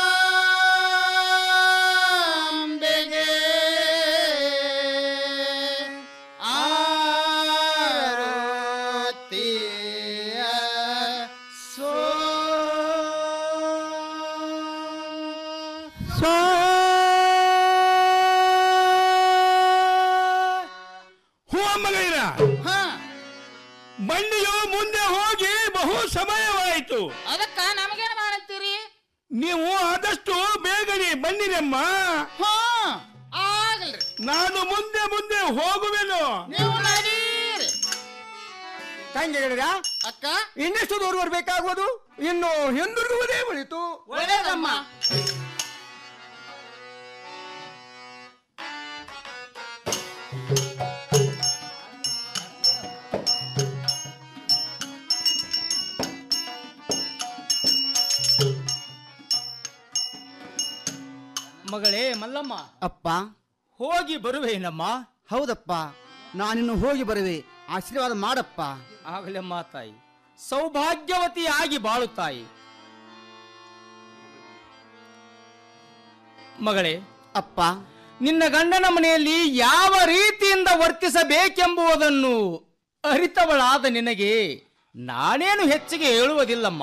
ಹೂ ಮಗಳಿರ ಬಂಡಿಯು ಮುಂದೆ ಹೋಗಿ ಬಹು ಸಮಯವಾಯಿತು ಅದಕ್ಕ ನಮಗೇನ್ ಮಾಡಂತೀರಿ ನೀವು ಆದಷ್ಟು ಬೇಗನೆ ಬನ್ನಿರಮ್ಮ ಆಗಲ್ರಿ ನಾನು ಮುಂದೆ ಮುಂದೆ ಹೋಗುವೆನು ನೀವು ನಡೀರಿ ತಂಗಿಗಳಿರ ಅಕ್ಕ ಇನ್ನೆಷ್ಟು ದೂರ ಬರ್ಬೇಕಾಗುವುದು ಇನ್ನು ಹಿಂದಿರುಗುವುದೇ ಉಳಿತು ಒಳ್ಳೇದಮ್ಮ ಮಗಳೇ ಮಲ್ಲಮ್ಮ ಅಪ್ಪ ಹೋಗಿ ಬರುವೇನಮ್ಮ ಹೌದಪ್ಪ ನಾನಿನ್ನು ಹೋಗಿ ಬರುವೆ ಆಶೀರ್ವಾದ ಮಾಡಪ್ಪ ಆಗಲಮ್ಮ ತಾಯಿ ಸೌಭಾಗ್ಯವತಿಯಾಗಿ ಬಾಳು ತಾಯಿ ಮಗಳೇ ಅಪ್ಪ ನಿನ್ನ ಗಂಡನ ಮನೆಯಲ್ಲಿ ಯಾವ ರೀತಿಯಿಂದ ವರ್ತಿಸಬೇಕೆಂಬುದನ್ನು ಅರಿತವಳಾದ ನಿನಗೆ ನಾನೇನು ಹೆಚ್ಚಿಗೆ ಹೇಳುವುದಿಲ್ಲಮ್ಮ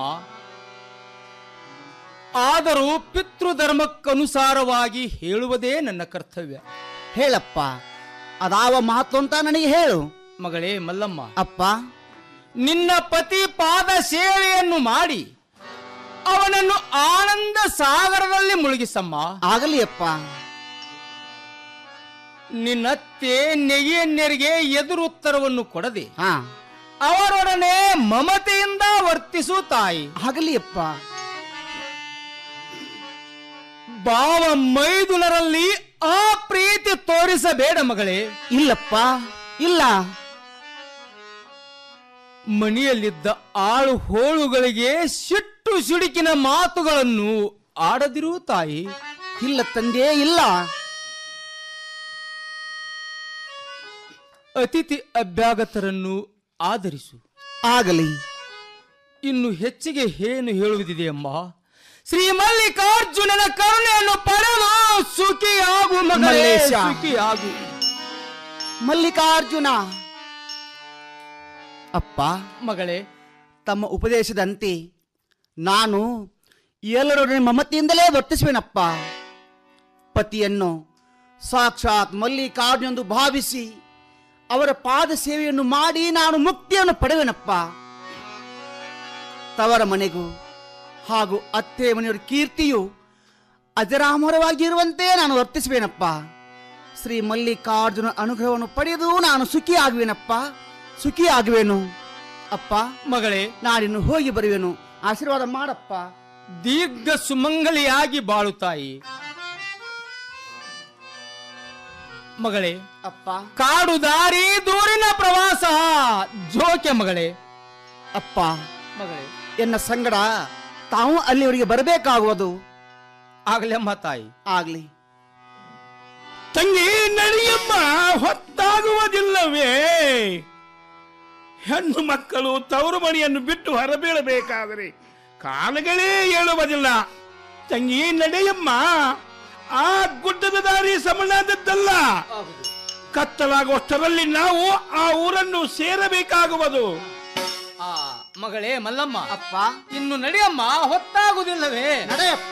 ಆದರೂ ಪಿತೃಧರ್ಮಕ್ಕನುಸಾರವಾಗಿ ಹೇಳುವುದೇ ನನ್ನ ಕರ್ತವ್ಯ ಹೇಳಪ್ಪ ಅದಾವ ಮಾತು ಅಂತ ನನಗೆ ಹೇಳು ಮಗಳೇ ಮಲ್ಲಮ್ಮ ಅಪ್ಪ ನಿನ್ನ ಪತಿ ಪಾದ ಸೇವೆಯನ್ನು ಮಾಡಿ ಅವನನ್ನು ಆನಂದ ಸಾಗರದಲ್ಲಿ ಮುಳುಗಿಸಮ್ಮ ಆಗಲಿ ಅಪ್ಪ ನಿನ್ನತ್ತೆ ನೆಗೆಯನ್ಯರಿಗೆ ಎದುರುತ್ತರವನ್ನು ಕೊಡದೆ ಹಾ ಅವರೊಡನೆ ಮಮತೆಯಿಂದ ವರ್ತಿಸು ತಾಯಿ ಆಗಲಿ ಅಪ್ಪ ಭಾವ ಮೈದುನರಲ್ಲಿ ಆ ಪ್ರೀತಿ ತೋರಿಸಬೇಡ ಮಗಳೇ ಇಲ್ಲಪ್ಪ ಇಲ್ಲ ಮನೆಯಲ್ಲಿದ್ದ ಆಳು ಹೋಳುಗಳಿಗೆ ಸಿಟ್ಟು ಸಿಡುಕಿನ ಮಾತುಗಳನ್ನು ಆಡದಿರು ತಾಯಿ ಇಲ್ಲ ತಂದೆ ಇಲ್ಲ ಅತಿಥಿ ಅಭ್ಯಾಗತರನ್ನು ಆಧರಿಸು ಆಗಲಿ ಇನ್ನು ಹೆಚ್ಚಿಗೆ ಏನು ಹೇಳುವುದಿದೆಯಮ್ಮ ಶ್ರೀ ಮಲ್ಲಿಕಾರ್ಜುನನ ಕರುಣೆಯನ್ನು ಪಡೆದು ಸುಖಿಯಾಗು ಮಗಳೇ ಮಲ್ಲೇಶ. ಸುಖಿಯಾಗು ಮಲ್ಲಿಕಾರ್ಜುನ ಅಪ್ಪ ಮಗಳೇ ತಮ್ಮ ಉಪದೇಶದಂತೆ ನಾನು ಎಲ್ಲರೊಡನೆ ಮಮತೆಯಿಂದಲೇ ವರ್ತಿಸುವೆನಪ್ಪ ಪತಿಯನ್ನು ಸಾಕ್ಷಾತ್ ಮಲ್ಲಿಕಾರ್ಜುನೆಂದು ಭಾವಿಸಿ ಅವರ ಪಾದ ಸೇವೆಯನ್ನು ಮಾಡಿ ನಾನು ಮುಕ್ತಿಯನ್ನು ಪಡೆವೆನಪ್ಪ ತವರ ಮನೆಗೂ ಹಾಗೂ ಅತ್ತೆ ಮನೆಯವರ ಕೀರ್ತಿಯು ಅಜರಾಮರವಾಗಿರುವಂತೆ ನಾನು ವರ್ತಿಸುವೆನಪ್ಪ ಶ್ರೀ ಮಲ್ಲಿಕಾರ್ಜುನ ಅನುಗ್ರಹವನ್ನು ಪಡೆದು ನಾನು ಸುಖಿ ಆಗುವೆನಪ್ಪ ಸುಖಿ ಆಗುವೆನು ಅಪ್ಪ ಮಗಳೇ ನಾನಿನ್ನು ಹೋಗಿ ಬರುವೆನು ಆಶೀರ್ವಾದ ಮಾಡಪ್ಪ ದೀರ್ಘ ಸುಮಂಗಲಿಯಾಗಿ ಬಾಳು ತಾಯಿ ಮಗಳೇ ಅಪ್ಪ ಕಾಡು ದಾರಿ ದೂರಿನ ಪ್ರವಾಸ ಜೋಕೆ ಮಗಳೇ ಅಪ್ಪ ಮಗಳೇ ಎನ್ನ ಸಂಗಡ ತಾವು ಅಲ್ಲಿವರೆಗೆ ಬರಬೇಕಾಗುವುದು ಆಗ್ಲಮ್ಮ ತಾಯಿ ಆಗ್ಲಿ ತಂಗಿ ನಡೆಯಮ್ಮ ಹೊತ್ತಾಗುವುದಿಲ್ಲವೇ ಹೆಣ್ಣು ಮಕ್ಕಳು ತವರು ಮನೆಯನ್ನು ಬಿಟ್ಟು ಹೊರಬೀಳಬೇಕಾದರೆ ಕಾಲಗಳೇ ಏಳುವುದಿಲ್ಲ ತಂಗಿ ನಡೆಯಮ್ಮ ಆ ಗುಡ್ಡದ ದಾರಿ ಸಮನಾದದ್ದಲ್ಲ ಕತ್ತಲಾಗುವಷ್ಟರಲ್ಲಿ ನಾವು ಆ ಊರನ್ನು ಸೇರಬೇಕಾಗುವುದು ಆ ಮಗಳೇ ಮಲ್ಲಮ್ಮ ಅಪ್ಪ ಇನ್ನು ನಡೆಯಮ್ಮ ಹೊತ್ತಾಗುವುದಿಲ್ಲವೇ ನಡೆಯಪ್ಪ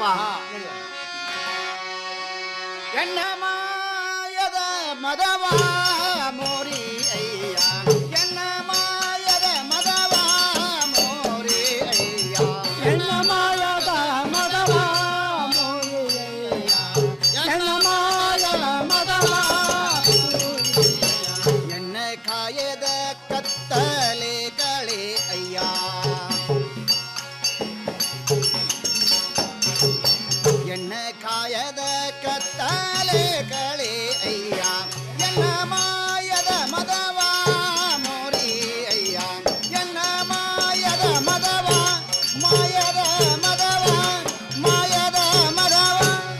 ಎನ್ನ ಮಾಯದ ಮದವ ಮೋರಿ ಅಯ್ಯ ಎನ್ನ ಮಾಯದ ಮದವ ಮೋರಿ ಅಯ್ಯ ಎನ್ನ ಮಾಯದ ಮದವ ಮೋರಿ ಅಯ್ಯ ಎನ್ನ ಮಾಯದ ಮದವ ಎನ್ನ ಕಾಯದ ಕತ್ತಲೆ ಕಳೆ ಅಯ್ಯ ಎಣ್ಣ ಕಾಯದ ಕತ್ತಲೆ ಕಳೆ ಅಯ್ಯ ಎನ್ನ ಮಾಯದ ಮದವ ಮೋರಿ ಅಯ್ಯ ಎನ್ನ ಮಾಯದ ಮದವ ಮಾಯದ ಮದವ ಮಾಯದ ಮದವ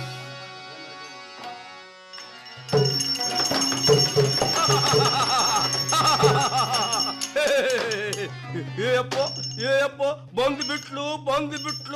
ಏಯಪ್ಪ ಏಯಪ್ಪ ಬಂದು ಬಿಟ್ಲು ಬಂದು ಬಿಟ್ಲು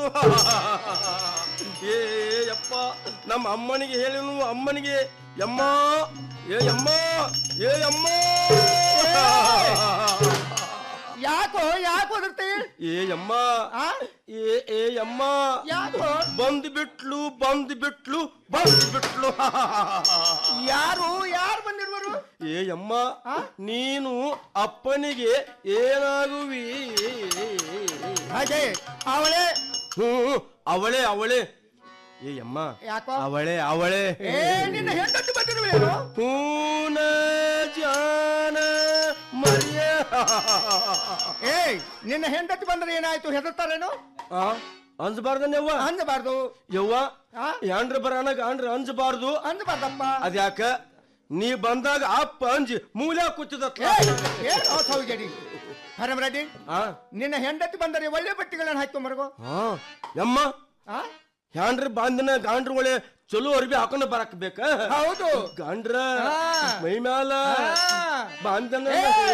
ಏಯಪ್ಪ ನಮ್ಮ ಅಮ್ಮನಿಗೆ ಹೇಳಿನು ಅಮ್ಮನಿಗೆ ಯಮ್ಮ ಏ ಯಮ್ಮ ಏ ಯಮ್ಮ ಯಾಕೋ ಯಾಕೋ ಓದಿರ್ತಿ ಏ ಅಮ್ಮ ಏ ಏ ಅಮ್ಮ ಬಂದ್ ಬಿಟ್ಲು ಬಂದ್ ಬಿಟ್ಲು ಬಂದ್ ಬಿಟ್ಲು ಯಾರು ಯಾರು ಬಂದಿರುವರು ಏ ಅಮ್ಮ ನೀನು ಅಪ್ಪನಿಗೆ ಏನಾಗುವಿ ಹಾಗೆ ಅವಳೇ ಹ್ಮ್ ಅವಳೇ ಅವಳೇ ಏ ಅಮ್ಮ ಯಾಕೋ? ಅವಳೇ ಅವಳೇ ಏ ನಿನ್ನ ಹೆಂಡತಿ ಬಂದಿರುವೇನು ಹೂನ ಜಾನ ಮರಿಯ ಏಯ್ ನಿನ್ನ ಹೆಂಡತಿ ಬಂದ್ರೆ ಏನಾಯ್ತು ಹೆದರ್ತಾರೇನು ಅಂಜಬಾರ್ದನ್ ಯವ್ವ ಅಂಜಬಾರ್ದು ಯವ್ವ ಯಾಂಡ್ರ ಬರಾನ ಗಾಂಡ್ರ ಅಂಜಬಾರ್ದು ಅಂಜಬಾರ್ದಪ್ಪ ಅದ್ಯಾಕ ನೀ ಬಂದಾಗ ಅಪ್ಪ ಅಂಜಿ ಮೂಲ ಕೂತಿದತ್ಲ ಏನು ಸೌಜಡಿ ಹರಮರೆಡ್ಡಿ ನಿನ್ನ ಹೆಂಡತಿ ಬಂದರೆ ಒಳ್ಳೆ ಬಟ್ಟೆಗಳನ್ನು ಹಾಕೊಂಬರ್ಗೋ ಹಾ ಯಮ್ಮ ಹ್ಯಾಂಡ್ರ ಬಾಂದಿನ ಗಾಂಡ್ರ ಒಳ್ಳೆ ಚಲೋ ಅರ್ಬಿ ಹಾಕೊಂಡ ಬರಕ್ ಬೇಕ ಹೌದು ಗಾಂಡ್ರ ಮೈ ಮ್ಯಾಲ ಬಾಂಧನ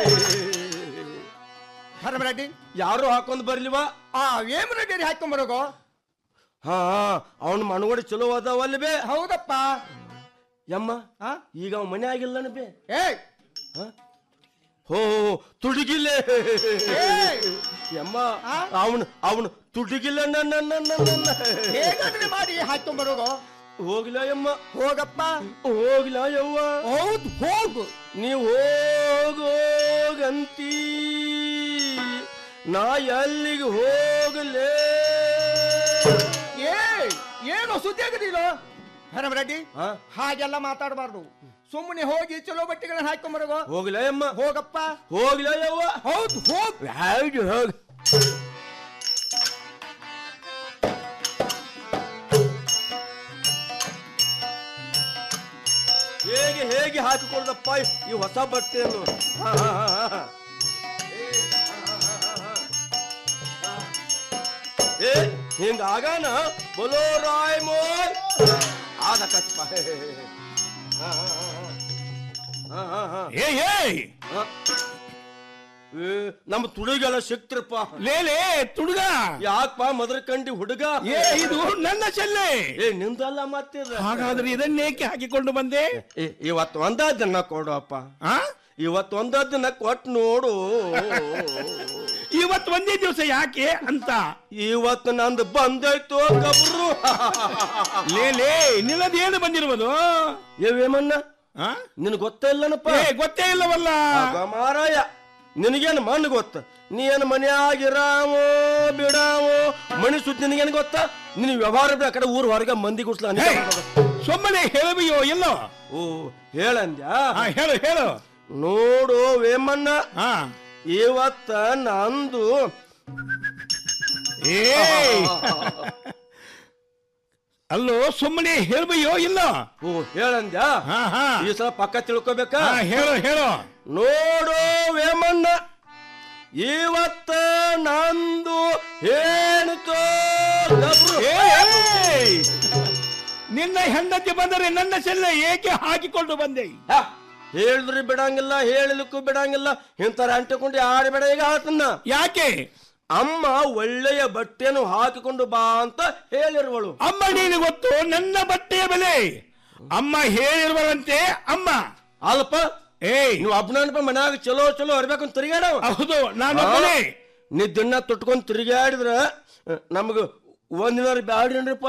ಹರಮರೆಡ್ಡಿ ಯಾರು ಹಾಕೊಂಡ್ ಬರ್ಲಿವಾ ಆ ವೇಮರೆಡ್ಡಿ ಹಾಕೊಂಬರ್ಗೋ ಹಾ ಅವನ್ ಮನಗೋಡಿ ಚಲೋ ಅದಾವಲ್ಲಿ ಬೇ ಹೌದಪ್ಪ ಯಮ್ಮ ಈಗ ಅವ ಮನೆ ಆಗಿಲ್ಲನ ಬೇ ಏಯ್ ಹೋ ತುಡುಗಿಲೆ ಯಮ್ಮ ಅವನು ಅವನು ತುಡುಗಿಲ್ಲ ನನ್ನ ನನ್ನ ನನ್ನ ಹೇಗಾದ್ರೆ ಮಾಡಿ ಹಾಕೊಂಬರೋಗೋ ಹೋಗ್ಲ ಯಮ್ಮ ಹೋಗಪ್ಪ ಹೋಗ್ಲ ಯವ್ವ ಹೌದು ಹೋಗು ನೀವು ಹೋಗೋಗಂತೀ ನಾ ಎಲ್ಲಿಗೆ ಹೋಗಲೇ ಏ ಏನು ಸುದ್ದಿ ಆಗದಿಲ್ಲ ಹರಮರೆಡ್ಡಿ ಹಾಗೆಲ್ಲ ಮಾತಾಡಬಾರ್ದು ಸುಮ್ಮನೆ ಹೋಗಿ ಚಲೋ ಬಟ್ಟೆಗಳನ್ನ ಹಾಕೊಂಬರೋಗೋ ಹೋಗ್ಲ ಯಮ್ಮ ಹೋಗಪ್ಪ ಹೋಗ್ಲ ಯವ್ವ ಹೌದು ಹೋಗ್ ಹೌದು ಹೋಗ್ ಹೇಗೆ ಹೇಗೆ ಹಾಕಿಕೊಳ್ಳದಪ್ಪ ಈ ಹೊಸ ಬಟ್ಟೆಯನ್ನು ಹಾ, ಹಾ, ಹಾ, ಹಾ. ಏ ಹಿಂಗ ಆಗಾನ ಬಲೋ ರಾಯ್ ಮೋಯ್ ಆದ ಕಚ್ಚಪ್ಪ ಹೇ, ಹೇ, ಹೇ, ಹೇ. ಹಾ, ಹಾ, ಹಾ, ಹಾ. ಹಾ, ಹಾ, ಹಾ. ಏಯ್ ಏಯ್ ಹಾ. ಏ, ನಮ್ಮ ತುಡುಗೆಲ್ಲ ಸಿಕ್ತಿರಪ್ಪ ಲೇಲೇ ತುಡುಗ ಯಾಕಪ್ಪ ಮದ್ರ ಕಂಡಿ ಹುಡುಗ ಏ ಇದು ನನ್ನ ಚೆಲ್ಲೆ ಏ ನಿಂದಲ್ಲ ಮತ್ತಿದ ಹಾಗಾದ್ರೆ ಇದನ್ನೇಕೆ ಹಾಕಿಕೊಂಡು ಬಂದೆ ಏ, ಇವತ್ತು ಒಂದನ್ನ ಕೊಡು ಅಪ್ಪ ಇವತ್ತು ಒಂದನ್ನ ಕೊಟ್ಟು ನೋಡು ಇವತ್ತು ಒಂದೇ ದಿವಸ ಯಾಕೆ ಅಂತ ಇವತ್ತು ನಂದು ಬಂದಾಯ್ತು ಗಬ್ರು ಲೇಲೇ ನಿನ್ನದೇನು ಬಂದಿರುವುದು ಏವೇಮನ್ನ ನಿನ್ ಗೊತ್ತೇ ಇಲ್ಲನಪ್ಪ ಏ ಗೊತ್ತೇ ಇಲ್ಲವಲ್ಲ ಆಗ ಮಾರಾಯ ನಿನಗೇನು ಮಣ್ಣು ಗೊತ್ತ ನೀ ಏನು ಮನ್ಯಾಗಿರಾಮೋ ಬಿಡಾಮೋ ಮಣಿ ಸುದ್ದಿ ನಿನಗೇನು ಗೊತ್ತ ನಿನ್ ವ್ಯವಹಾರ ಬಿಡ ಆ ಕಡೆ ಊರ್ ಹೊರಗೆ ಮಂದಿ ಗುಡ್ಸ್ಲ ಸುಮ್ಮನೆ ಹೇಳಬಿಯೋ ಎಲ್ಲೋ ಓ ಹೇಳಂದ್ಯಾ ಹೇಳು ಹೇಳು ನೋಡು ವೇಮಣ್ಣ ಇವತ್ತ ನಂದು ಏ ಅಲ್ಲೋ ಸುಮ್ಮನೆ ಹೇಳ್ಬಯ್ಯೋ ಇಲ್ಲ ಓ ಹೇಳಂದ್ಯಾ ಈ ಸಲ ಪಕ್ಕ ತಿಳ್ಕೊಬೇಕ ಹಾ, ಹೇಳು ಹೇಳು ನೋಡು ವೇಮಣ್ಣ ಇವತ್ತ ನಂದು ಹೇಳ್ತೋ ಏಯ್! ನಿನ್ನ ಹೆಂಡತಿ ಬಂದರೆ ನನ್ನ ಚೆಲ್ಲ ಏಕೆ ಹಾಕಿಕೊಂಡು ಬಂದೆ ಹೇಳಿದ್ರಿ ಬಿಡಂಗಿಲ್ಲ ಹೇಳಿಲಿಕ್ಕೂ ಬಿಡಂಗಿಲ್ಲ ಇಂತರ ಅಂಟಿಕೊಂಡು ಆಡಬೇಡ ಈಗ ಆತನ್ನ ಯಾಕೆ ಅಮ್ಮ ಒಳ್ಳೆಯ ಬಟ್ಟೆಯನ್ನು ಹಾಕಿಕೊಂಡು ಬಾ ಅಂತ ಹೇಳಿರುವಳು ಅಮ್ಮ ನೀನು ಗೊತ್ತು ನನ್ನ ಬಟ್ಟೆಯ ಬೆಲೆ ಅಮ್ಮ ಹೇಳಿರುವರಂತೆ ಅಮ್ಮ ಅಲ್ಪ ಏಯ್ ನೀವು ಒಬ್ಬನಪ್ಪ ಮನ್ಯಾಗ ಚಲೋ ಚಲೋ ಇರ್ಬೇಕು ಅಂತ ತಿರುಗಾಡ ಹೌದು ನಾನು ಒಬ್ಬನೇ. ನೀ ದಿನ ತೊಟ್ಕೊಂಡ್ ತಿರುಗಾಡಿದ್ರ ನಮಗ ಒಂದಿನ ಬ್ಯಾಡ್ರಿಪ್ಪ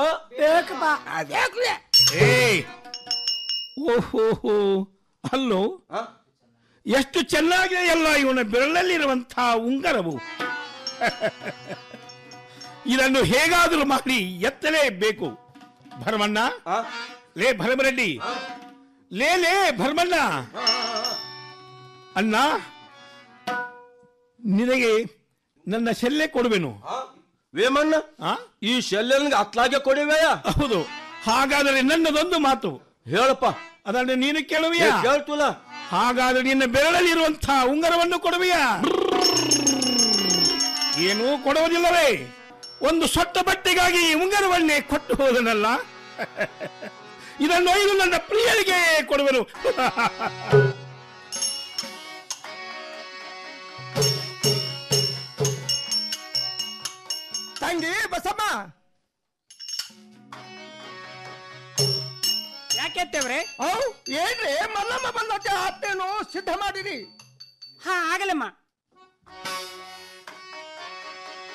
ಏಯ್ ಓಹೋ ಅಲ್ಲೋ ಎಷ್ಟು ಚೆನ್ನಾಗಿದೆ ಎಲ್ಲ ಇವನ ಬೆರಳಲ್ಲಿರುವಂತಹ ಉಂಗರವು ಇದನ್ನು ಹೇಗಾದರೂ ಮಾಡಿ ಎತ್ತಲೇಬೇಕು ಭರಮಣ್ಣ ಲೇ ಭರಮರೆಡ್ಡಿ ಲೇ ಲೇ ಭರಮಣ್ಣ ಅಣ್ಣ ನಿನಗೆ ನನ್ನ ಶೆಲ್ಲೆ ಕೊಡುವೆನು ವೇಮಣ್ಣ ಈ ಶಲ್ಯನ್ಗೆ ಅತ್ಲಾಗೆ ಕೊಡಿವೆಯ ಹೌದು ಹಾಗಾದರೆ ನನ್ನದೊಂದು ಮಾತು ಹೇಳಪ್ಪ ಅದನ್ನು ನೀನು ಕೇಳುವಿಯಾ ಏ, ಕೇಳ್ತುಲ ಹಾಗಾದ್ರೆ ನಿನ್ನ ಬೆರಳಲ್ಲಿರುವಂತಹ ಉಂಗರವನ್ನು ಕೊಡುವಿಯಾ ಏನೂ ಕೊಡುವುದಿಲ್ಲವೇ ಒಂದು ಸೊಟ್ಟ ಬಟ್ಟೆಗಾಗಿ ಈ ಉಂಗರವನ್ನೇ ಕೊಟ್ಟು ಹೋದನಲ್ಲ ಇದನ್ನು ಒಯ್ದು ನನ್ನ ಪ್ರಿಯರಿಗೆ ಕೊಡುವೆನು ತಂಗಿ ಬಸಮ್ಮ ಯಾಕೆ ಎತ್ತೇವ್ರೆ ಹೌ ಏನ್ರಿ ಮಲ್ಲಮ್ಮ ಬಂದತ್ತೆ ಅತ್ತೇನು ಸಿದ್ಧ ಮಾಡಿರಿ ಹಾ ಆಗಲಮ್ಮ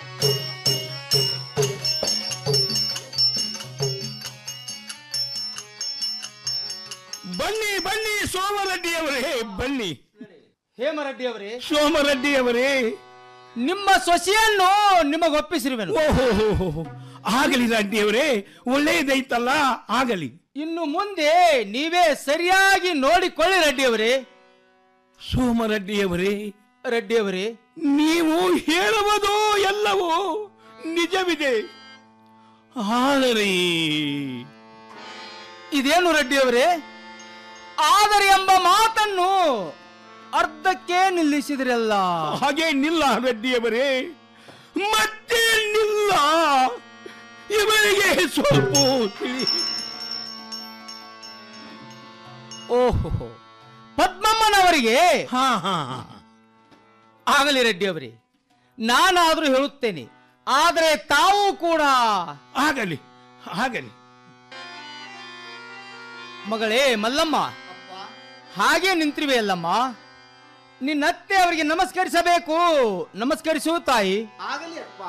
ಬನ್ನಿ ಬನ್ನಿ ಸೋಮರೆಡ್ಡಿ ಅವರೇ ಬನ್ನಿ ಹೇಮರೆಡ್ಡಿ ಅವರೇ ಸೋಮರೆಡ್ಡಿ ಅವರೇ ನಿಮ್ಮ ಸೊಸೆಯನ್ನು ನಿಮಗೊಪ್ಪಿಸಿರುವೆನು ಓಹೋ ಆಗಲಿ ರೆಡ್ಡಿಯವರೇ ಒಳ್ಳೆಯದೈತಲ್ಲ ಆಗಲಿ ಇನ್ನು ಮುಂದೆ ನೀವೇ ಸರಿಯಾಗಿ ನೋಡಿಕೊಳ್ಳಿ ರೆಡ್ಡಿ ಅವರೇ ಸೋಮರೆಡ್ಡಿಯವರೇ ರೆಡ್ಡಿ ಅವರೇ ನೀವು ಹೇಳುವುದು ಎಲ್ಲವೂ ನಿಜವಿದೆ ಆದರೆ ಇದೇನು ರೆಡ್ಡಿ ಅವರೇ ಆದರೆ ಎಂಬ ಮಾತನ್ನು ಅರ್ಧಕ್ಕೆ ನಿಲ್ಲಿಸಿದ್ರಲ್ಲ ಹಾಗೆ ನಿಲ್ಲ ರೆಡ್ಡಿಯವರೇ ಮತ್ತೆ ನಿಲ್ಲ ಇವರಿಗೆ ಸ್ವಲ್ಪ ತಿಳಿ ಓಹೋ ಪದ್ಮಮ್ಮನವರಿಗೆ ಹಾ ಹಾ ಆಗಲಿ ರೆಡ್ಡಿ ಅವರೇ ನಾನಾದ್ರೂ ಹೇಳುತ್ತೇನೆ ಆದರೆ ತಾವು ಕೂಡ ಆಗಲಿ ಆಗಲಿ ಮಗಳೇ ಮಲ್ಲಮ್ಮ ಹಾಗೆ ನಿಂತಿರುವೆ ಅಲ್ಲಮ್ಮ ನಿನ್ನತ್ತೆ ಅವರಿಗೆ ನಮಸ್ಕರಿಸಬೇಕು ನಮಸ್ಕರಿಸು ತಾಯಿ ಆಗಲಿ ಅಪ್ಪ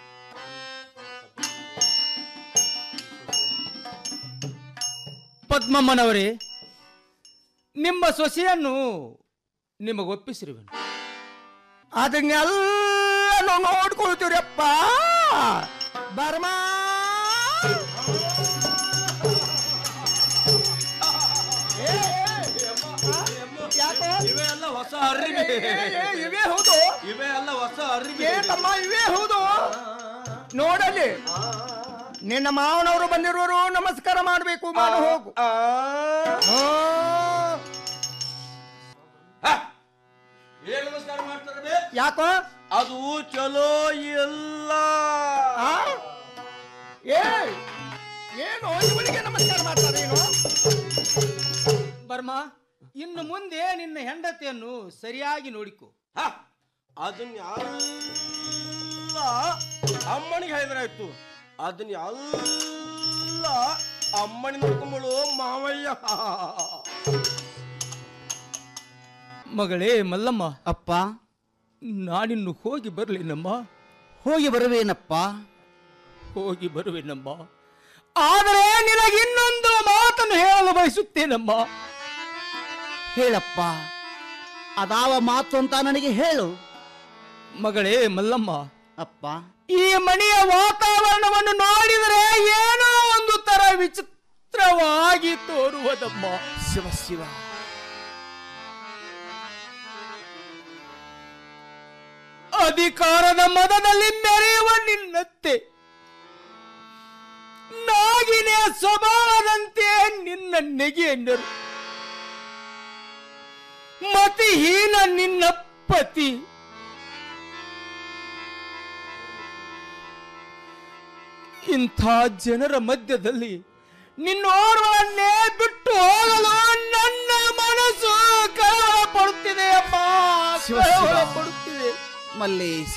ಪದ್ಮಮ್ಮನವರೇ ನಿಮ್ಮ ಸೊಸೆಯನ್ನು ನಿಮಗೊಪ್ಪಿಸಿರುವೆನು ಅದನ್ನೆಲ್ಲ ನೋಡ್ಕೊಳ್ತೀರಪ್ಪ ಬರ್ಮಾ ಇವೇ ಎಲ್ಲ ಹೊಸ ಅರಿವೆ ಇವೇ ಹೌದು ಇವೇ ಎಲ್ಲ ಹೊಸ ಅರಿವೆ ಏ ತಮ್ಮ ಇವೇ ಹೌದು ನೋಡಲ್ಲಿ ನಿನ್ನ ಮಾವನವರು ಬಂದಿರೋರು ನಮಸ್ಕಾರ ಮಾಡಬೇಕು ಮಾಡು ಹೋಗು ಏನ್ ನಮಸ್ಕಾರ ಮಾಡ್ತಾರೆ ಬೇ? ಯಾಕೋ ಅದು ಚಲೋ ಇಲ್ಲ ಏ ಏನು ಇವನಿಗೆ ನಮಸ್ಕಾರ ಮಾಡ್ತಾರೆ ಏನು ಬರ್ಮ ಇನ್ನು ಮುಂದೆ ನಿನ್ನ ಹೆಂಡತಿಯನ್ನು ಸರಿಯಾಗಿ ನೋಡಿಕೊ ಅದನ್ನ ಎಲ್ಲ ಅಮ್ಮನಿಗೆ ಹೇಳಿದ್ರಾಯ್ತು ಅದನ್ನ ಎಲ್ಲ ಅಮ್ಮನಿ ನೋಡ್ಕೊಂಬಳು ಮಾವಯ್ಯ ಮಗಳೇ ಮಲ್ಲಮ್ಮ ಅಪ್ಪ ನಾನಿನ್ನು ಹೋಗಿ ಬರಲಿನಮ್ಮ ಹೋಗಿ ಬರುವೇನಪ್ಪ ಹೋಗಿ ಬರುವೆನಮ್ಮ ಆದರೆ ನಿನಗೆ ಇನ್ನೊಂದು ಮಾತನ್ನು ಹೇಳಲು ಬಯಸುತ್ತೇನಮ್ಮ ಹೇಳಪ್ಪ ಅದಾವ ಮಾತು ಅಂತ ನನಗೆ ಹೇಳು ಮಗಳೇ ಮಲ್ಲಮ್ಮ ಅಪ್ಪ ಈ ಮನೆಯ ವಾತಾವರಣವನ್ನು ನೋಡಿದರೆ ಏನೋ ಒಂದು ತರ ವಿಚಿತ್ರವಾಗಿ ತೋರುವುದಮ್ಮ ಶಿವ ಶಿವ ಅಧಿಕಾರದ ಮದದಲ್ಲಿ ಮೆರೆಯುವ ನಿನ್ನತ್ತೆ ನಾಗಿನ ಸ್ವಭಾವದಂತೆ ನಿನ್ನ ನೆಗೆಯಂದರು ಮತಿಹೀನ ನಿನ್ನ ಪತಿ ಇಂಥ ಜನರ ಮಧ್ಯದಲ್ಲಿ ನಿನ್ನೋರ್ವನ್ನೇ ಬಿಟ್ಟು ಹೋಗಲು ನನ್ನ ಮನಸ್ಸು ಕಳವಳ ಪಡುತ್ತಿದೆ ಅಮ್ಮ ಶಿವ ಶಿವ. ಕಳವಳ ಪಡುತ್ತಿದೆ ಮಲ್ಲೇಶ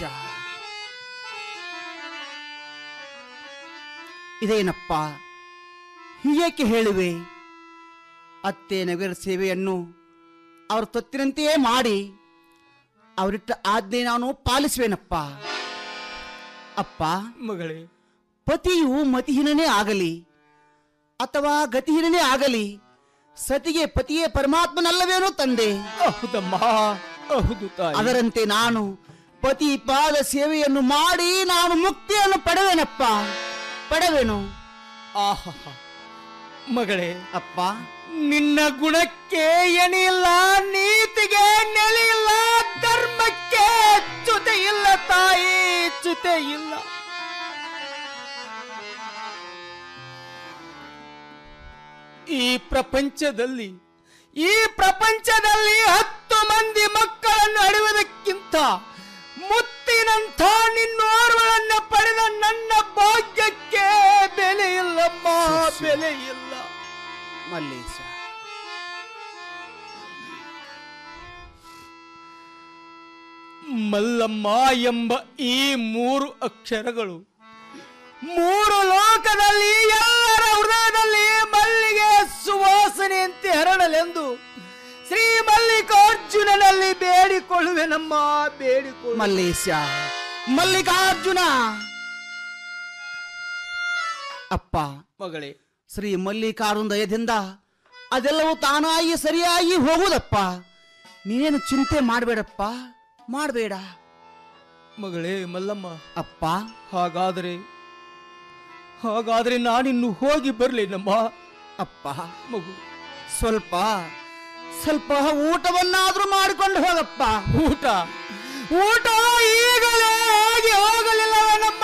ಇದೇನಪ್ಪ ಹೀಗೇಕೆ ಹೇಳುವೆ ಅತ್ತೆ ನಗರ ಸೇವೆಯನ್ನು ಅವ್ರ ತೊತ್ತಿನಂತೆಯೇ ಮಾಡಿ ಅವರಿಟ್ಟ ಆಜ್ಞೆ ನಾನು ಪಾಲಿಸುವೆನಪ್ಪ ಅಪ್ಪ ಮಗಳೇ ಪತಿಯು ಮತಿಹೀನನೇ ಆಗಲಿ ಅಥವಾ ಗತಿಹೀನನೇ ಆಗಲಿ ಸತಿಗೆ ಪತಿಯೇ ಪರಮಾತ್ಮನಲ್ಲವೇನೋ ತಂದೆ ಹೌದಮ್ಮ ಹೌದು ತಾಯಿ ಅದರಂತೆ ನಾನು ಪತಿ ಪಾದ ಸೇವೆಯನ್ನು ಮಾಡಿ ನಾನು ಮುಕ್ತಿಯನ್ನು ಪಡೆವೆನಪ್ಪ ಪಡೆವೆನು ಆಹಾ ಮಗಳೇ ಅಪ್ಪ ನಿನ್ನ ಗುಣಕ್ಕೆ ಎಣಿಯಿಲ್ಲ ನೀತಿಗೆ ನೆಲೆಯಿಲ್ಲ ಧರ್ಮಕ್ಕೆ ಚ್ಯುತೆ ಇಲ್ಲ ತಾಯಿ ಚ್ಯುತೆ ಇಲ್ಲ ಈ ಪ್ರಪಂಚದಲ್ಲಿ ಈ ಪ್ರಪಂಚದಲ್ಲಿ ಹತ್ತು ಮಂದಿ ಮಕ್ಕಳನ್ನು ಹಡೆಯುವುದಕ್ಕಿಂತ ಮುತ್ತಿನಂಥ ನಿನ್ನೋರ್ವಳನ್ನ ಪಡೆದ ನನ್ನ ಭಾಗ್ಯಕ್ಕೆ ಬೆಲೆ ಇಲ್ಲಮ್ಮ ಬೆಲೆ ಇಲ್ಲ ಮಲ್ಲೇಶ ಮಲ್ಲಮ್ಮ ಎಂಬ ಈ ಮೂರು ಅಕ್ಷರಗಳು ಮೂರು ಲೋಕದಲ್ಲಿ ಎಲ್ಲರ ಹೃದಯದಲ್ಲಿ ಮಲ್ಲಿಗೆ ಸುವಾಸನೆಯಂತೆ ಹರಡಲೆಂದು ಶ್ರೀ ಮಲ್ಲಿಕಾರ್ಜುನನಲ್ಲಿ ಬೇಡಿಕೊಳ್ಳುವೆನಮ್ಮ ಬೇಡಿಕೊಳ್ಳು ಮಲ್ಲೇಶ ಮಲ್ಲಿಕಾರ್ಜುನ ಅಪ್ಪ ಮಗಳೇ ಶ್ರೀ ಮಲ್ಲಿಕಾರ್ಜುನ ದಯದಿಂದ ಅದೆಲ್ಲವೂ ತಾನಾಗಿ ಸರಿಯಾಗಿ ಹೋಗುದಪ್ಪ ನೀನೇನು ಚಿಂತೆ ಮಾಡಬೇಡಪ್ಪ ಮಾಡಬೇಡ ಮಗಳೇ ಮಲ್ಲಮ್ಮ ಅಪ್ಪ ಹಾಗಾದರೆ ಹಾಗಾದರೆ ನಾನಿನ್ನು ಹೋಗಿ ಬರ್ಲೇನಮ್ಮ ಅಪ್ಪ ಮಗು ಸ್ವಲ್ಪ ಸ್ವಲ್ಪ ಊಟವನ್ನಾದ್ರೂ ಮಾಡಿಕೊಂಡು ಹೋಗಪ್ಪ ಊಟ ಊಟ ಈಗಲೇ ಆಗಿ ಹೋಗಲಿಲ್ಲವೇನಮ್ಮ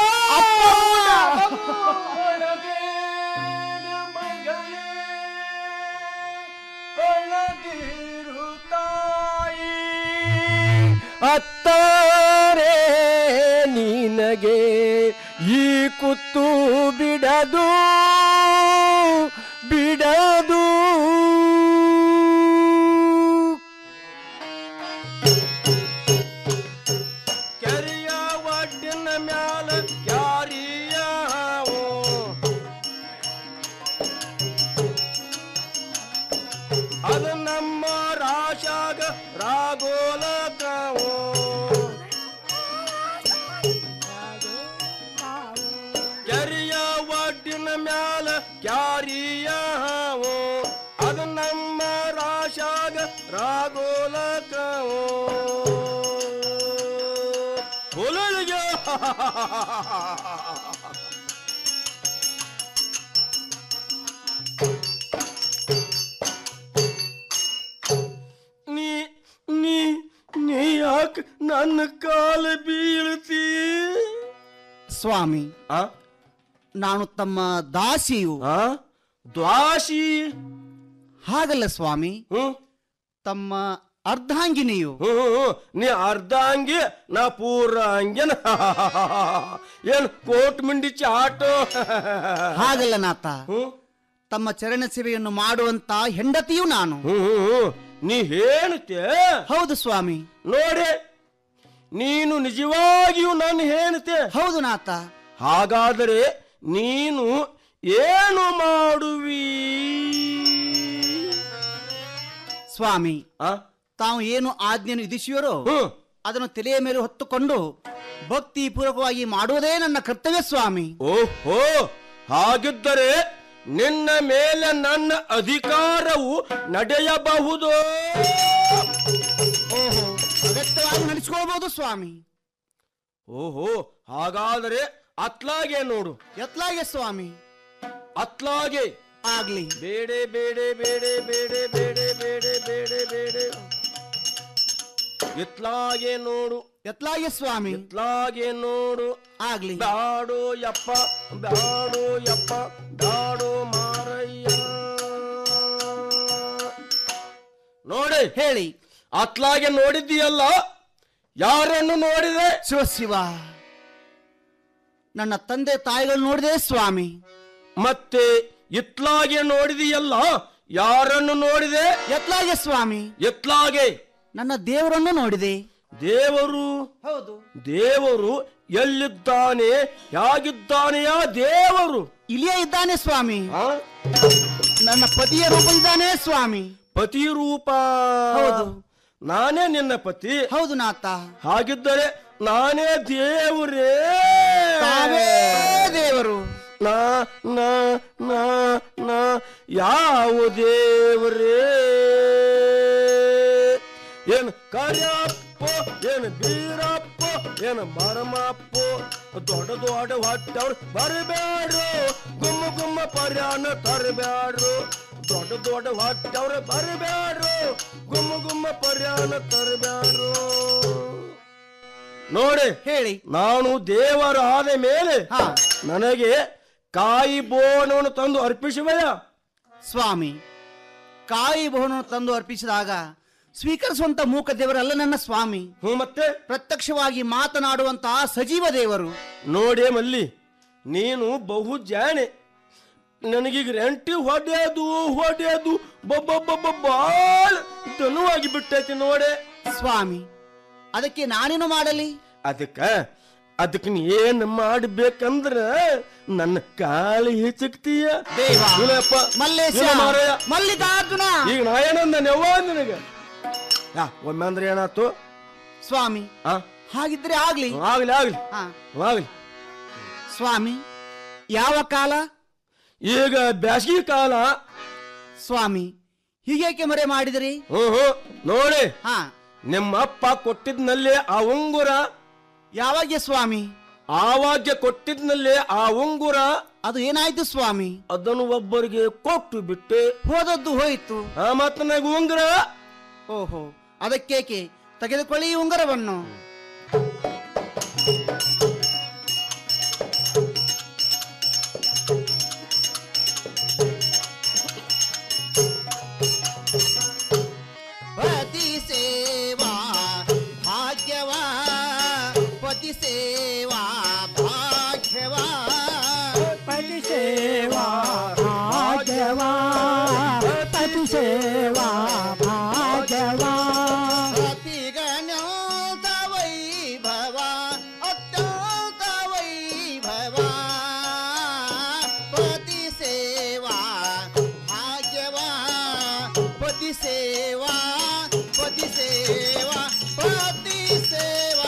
ಅತ್ತಾರೆ ನಿನಗೆ ಈ ಕುತ್ತು ಬಿಡದು ಬಿಡದು ಕೆರೆಯ ಒಡ್ಡಿನ ಮ್ಯಾಲ ಯಾರಿಯ ಅದು ನಮ್ಮ ರಾಶಾಗ ರಾಗೋಲಕವೋ ಕೆರೆಯ ಒಡ್ಡಿನ ಮ್ಯಾಲ ಕ್ಯಾರಿಯವೋ ಅದು ನಮ್ಮ ರಾಶಾಗ ರಾಗೋಲಕವೋ ಹೊಲಳಿಗೆ ನೀ ನೀ ನೀ ಯಾಕೆ ನನ್ನ ಕಾಲ ಬೀಳ್ತೀ ಸ್ವಾಮಿ ನಾನು ತಮ್ಮ ದಾಸಿಯು ದ್ವಾಸಿ ಹಾಗಲ್ಲ ಸ್ವಾಮಿ ತಮ್ಮ ಅರ್ಧಾಂಗಿನಿಯು ನೀ ಅರ್ಧ ಅಂಗಿ ನಾ ಪೂರ ಅಂಗಿನ ಏನ್ ಕೋಟ್ ಮುಂಡಿ ಚಾಟು ಹಾಗಲ್ಲ ನಾಥ ತಮ್ಮ ಚರಣ ಸೇವೆಯನ್ನು ಮಾಡುವಂತ ಹೆಂಡತಿಯು ನಾನು ನೀ ಹೇಳುತ್ತೆ ಹೌದು ಸ್ವಾಮಿ ನೋಡಿ ನೀನು ನಿಜವಾಗಿಯೂ ನಾನು ಹೇಳುತ್ತೆ ಹೌದು ನಾಥ ಹಾಗಾದರೆ ನೀನು ಏನು ಮಾಡುವಿ ಸ್ವಾಮಿ ತಾವು ಏನು ಆಜ್ಞೆಯನ್ನು ವಿಧಿಸುವರೋ ಅದನ್ನು ತಲೆಯ ಮೇಲೆ ಹೊತ್ತುಕೊಂಡು ಭಕ್ತಿ ಪೂರ್ವಕವಾಗಿ ಮಾಡುವುದೇ ನನ್ನ ಕರ್ತವ್ಯ ಸ್ವಾಮಿ ಓಹೋ ಹಾಗಿದ್ದರೆ ನಿನ್ನ ಮೇಲೆ ನನ್ನ ಅಧಿಕಾರವು ನಡೆಯಬಹುದು ಓಹೋ ಅಗತ್ಯವಾಗಿ ನಡೆಸ್ಕೊಳ್ಬಹುದು ಸ್ವಾಮಿ ಓಹೋ ಹಾಗಾದರೆ ಅತ್ಲಾಗೆ ನೋಡು ಎತ್ಲಾಗೆ ಸ್ವಾಮಿ ಅತ್ಲಾಗೆ ಆಗ್ಲಿ ಬೇಡೆ ಬೇಡೆ ಬೇಡೆ ಬೇಡೆ ಬೇಡೆ ಬೇಡೆ ಬೇಡೆ ಬೇಡೆ ಎತ್ಲಾಗೆ ನೋಡು ಎತ್ಲಾಗೆ ಸ್ವಾಮಿ ಎತ್ಲಾಗೆ ನೋಡು ಆಗ್ಲಿ ಬ್ಯಾಡೋ ಯಪ್ಪ ಬ್ಯಾಡೋ ಯಪ್ಪ ಬ್ಯಾಡೋ ಮಾರಯ್ಯ ನೋಡಿ ಹೇಳಿ ಅತ್ಲಾಗೆ ನೋಡಿದ್ದೀಯಲ್ಲ ಯಾರನ್ನು ನೋಡಿದೆ ಶಿವ ಶಿವ ನನ್ನ ತಂದೆ ತಾಯಿಗಳು ನೋಡಿದೆ ಸ್ವಾಮಿ ಮತ್ತೆ ಇತ್ಲಾಗೆ ನೋಡಿದೆಯಲ್ಲ ಯಾರನ್ನು ನೋಡಿದೆ ಎತ್ಲಾಗೆ ಸ್ವಾಮಿ ಎತ್ಲಾಗೆ ನನ್ನ ದೇವರನ್ನು ನೋಡಿದೆ ದೇವರು ಹೌದು ದೇವರು ಎಲ್ಲಿದ್ದಾನೆ ಹೇಗಿದ್ದಾನೆಯ ದೇವರು ಇಲ್ಲಿಯೇ ಇದ್ದಾನೆ ಸ್ವಾಮಿ ನನ್ನ ಪತಿಯ ರೂಪ ಇದ್ದಾನೆ ಸ್ವಾಮಿ ಪತಿ ರೂಪ ಹೌದು ನಾನೇ ನಿನ್ನ ಪತಿ ಹೌದು ನಾಥ ಹಾಗಿದ್ದರೆ ನಾನೇ ದೇವರೇ ತಾವೇ ದೇವರು ನಾ ನಾ ನಾ ನಾ ಯಾವ ದೇವರೇ ಏನು ಕಾರ್ಯಪ್ಪ ಏನು ಬೀರಪ್ಪ ಏನು ಮರಮಪ್ಪ ದೊಡ್ಡ ದೊಡ್ಡ ಹೊಟ್ಟವ್ರು ಬರಬೇಡ್ರು ಗುಮ್ಮ ಗುಮ್ಮ ಪರ್ಯಾನ ತರಬೇಡ್ರು ದೊಡ್ಡ ದೊಡ್ಡ ಹೊಟ್ಟವ್ರು ಬರಬೇಡ್ರು ಗುಮ್ಮ ಗುಮ್ಮ ಪರ್ಯಾನ ತರಬೇಡ್ರು ನೋಡಿ ಹೇಳಿ ನಾನು ದೇವರಾದ ಮೇಲೆ ನನಗೆ ಕಾಯಿ ಬೋನವನ್ನು ತಂದು ಅರ್ಪಿಸುವೆಯ ಸ್ವಾಮಿ ಕಾಯಿ ಬಹುವನ್ನು ತಂದು ಅರ್ಪಿಸಿದಾಗ ಸ್ವೀಕರಿಸುವಂತ ಮೂಕ ದೇವರಲ್ಲ ನನ್ನ ಸ್ವಾಮಿ ಹ್ಞೂ ಮತ್ತೆ ಪ್ರತ್ಯಕ್ಷವಾಗಿ ಮಾತನಾಡುವಂತಹ ಸಜೀವ ದೇವರು ನೋಡೇ ಮಲ್ಲಿ ನೀನು ಬಹು ಜಾಣೆ ನನಗೀಗ ರೆಂಟಿ ಹೊಡೆಯೋದು ಹೊಡೆಯೋದು ಬಬ್ಬಬ್ಬಬ್ಬ ಬಾಳ ದನುವಾಗಿ ಬಿಟ್ಟೈತಿ ನೋಡೆ ಸ್ವಾಮಿ ಅದಕ್ಕೆ ನಾನೇನು ಮಾಡಲಿ ಅದಕ್ಕ ಅದಕ್ಕೆ ನೀ ಏನ್ ಮಾಡ್ಬೇಕಂದ್ರ ನನ್ನ ಕಾಲು ಹಿಚಕ್ತೀಯ ದೇವ, ಇಲ್ಲಪ್ಪ, ಮಲ್ಲೇಶ, ಇಲ್ಲ ಮಾರಾಯ. ಮಲ್ಲಿಕಾರ್ಜುನ ಈಗ ನಾ ಏನಂದ ನೆವ್ವ ನಿನಗ ಯಾ ಒಮ್ಮೆ ಅಂದ್ರೆ ಏನಾತು ಸ್ವಾಮಿ ಆ ಹಾಗಿದ್ರೆ ಆಗ್ಲಿ ಆಗ್ಲಿ ಆಗ್ಲಿ ಹಾ. ಆಗ್ಲಿ ಸ್ವಾಮಿ ಯಾವ ಕಾಲ ಈಗ ಬ್ಯಾಸಗಿ ಕಾಲ ಸ್ವಾಮಿ ಹೀಗೇಕೆ ಮರೆ ಮಾಡಿದಿರಿ ಹ್ಮ್ ನೋಡಿ ಹಾ ನಿಮ್ಮ ಅಪ್ಪ ಕೊಟ್ಟಿದ್ನಲ್ಲಿ ಆ ಉಂಗುರ ಯಾವಾಗ ಸ್ವಾಮಿ ಆವಾಗ ಕೊಟ್ಟಿದ್ನಲ್ಲಿ ಆ ಉಂಗುರ ಅದು ಏನಾಯ್ತು ಸ್ವಾಮಿ ಅದನ್ನು ಒಬ್ಬರಿಗೆ ಕೊಟ್ಟು ಬಿಟ್ಟೆ ಹೋದದ್ದು ಹೋಯಿತು ಆ ಮಾತ್ರ ನನಗೆ ಉಂಗುರ ಓಹೋ ಅದಕ್ಕೇಕೆ ತೆಗೆದುಕೊಳ್ಳಿ ಈ ಉಂಗರವನ್ನು ಪತಿ ಸೇವಾ ಭಾಗ್ಯವಾ ಪತಿ ಸೇವಾ ಭಾಗ್ಯವಾ ಪತಿ ಸೇವಾ ಭಾಗ್ಯವಾ ಪತಿ ಸೇವಾ ಭಾಗ್ಯವಾ ಅತಿಗಣ್ಯೋತ ವೈಭವ ಅತ್ಯಂತ ವೈಭವ ಪತಿ ಸೇವಾ ಭಾಗ್ಯವಾ ಪತಿ ಸೇವಾ ಪತಿ ಸೇವಾ ಪತಿ ಸೇವಾ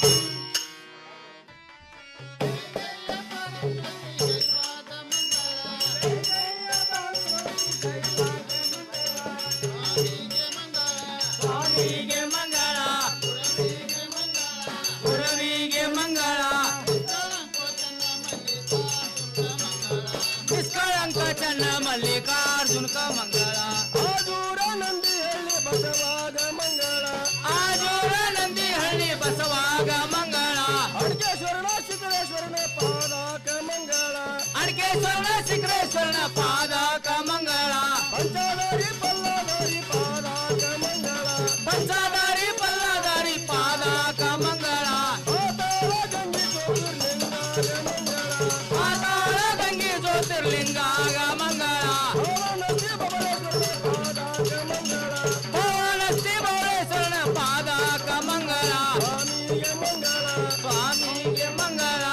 ಸ್ವಾಮಿಗೆ ಮಂಗಳ ಗುರವಿಗೆ ಮಂಗಳ ನಿಷ್ಕಳಂಕ ಚನ್ನ ಮಲ್ಲಿಕಾರ್ಜುನಕ ಮಂಗಳ ಆಜೂರ ನಂದಿ ಹಳ್ಳಿ ಬಸವಾಗ ಮಂಗಳ ಆಜೂರ ನಂದಿ ಹಳ್ಳಿ ಬಸವಾಗ ಮಂಗಳ ಅಡ್ಕೇಶ್ವರನ ಸಿದ್ದೇಶ್ವರನ ಪಾದಾಕ ಮಂಗಳ ಅಡ್ಕೇಶ್ವರನ ಶಿಖರೇಶ್ವರನ ಪಾದಕ ಮಂಗಳ ಪಂಚಾದಾರಿ ಪಲ್ಲದಾರಿ ಪಾದಾಕ ಮಂಗಳ ಪಂಚಾದಾರಿ ಪಲ್ಲದಾರಿ ಪಾದಕ ಮಂಗಳ ಪಾತಾಳ ಗಂಗೆ ಜ್ಯೋತಿರ್ಲಿಂಗಾಗ ಮಂಗಳ ಭುವನಸ್ತಿ ಬೌಳೇಶ್ವರನ ಪಾದಕ ಮಂಗಳ ಸ್ವಾಮಿಗೆ ಮಂಗಳ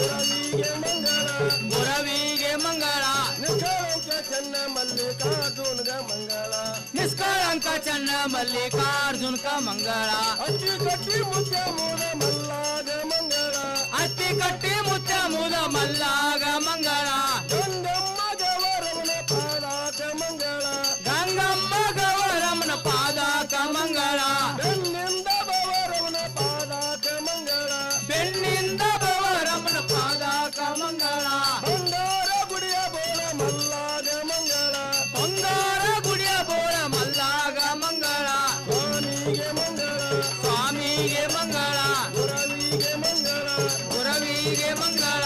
ಗುರವಿಗೆ ಮಂಗಳ ಚೆನ್ನ ಮಲ್ಲಿಕಾರ್ಜುನಗ ಮಂಗಳ ನಿಷ್ಕಳಂಕ ಚನ್ನ ಮಲ್ಲಿಕಾರ್ಜುನಕ ಮಂಗಳ ಅಕ್ಕಿ ಕಟ್ಟಿ ಮುದ್ದೆ ಮೂಲ ಮಲ್ಲಾಗ ಮಂಗಳ ಅತ್ತಿ ಕಟ್ಟಿ ಮುತ್ತ ಮುದ ಮಲ್ಲಾಗ ಮಂಗಳ ಗಂಗಮ್ಮ ಗವರವನ ಪಾದಾಕ ಮಂಗಳ ಗಂಗಮ್ಮ ಗೌರಮ್ಮನ ಪಾದಕ ಮಂಗಳ ಬೆನ್ನಿಂದ ಬವರವನ ಪಾದಾಕ ಮಂಗಳ ಬೆನ್ನಿಂದ ಬವರಮ್ಮನ ಪಾದಕ ಮಂಗಳ ಬಂಗಾರ ಗುಡಿಯ ಬೋಳ ಮಲ್ಲಾಗ ಮಂಗಳ ಬಂಗಾರ ಗುಡಿಯ ಬೋಳ ಮಲ್ಲಾಗ ಮಂಗಳ ಸ್ವಾಮಿಗೆ ಮಂಗಳ ಸ್ವಾಮಿಗೆ ಮಂಗಳ ಗುರವಿಗೆ ಮಂಗಳ ಗುರವಿಗೆ ಮಂಗಳ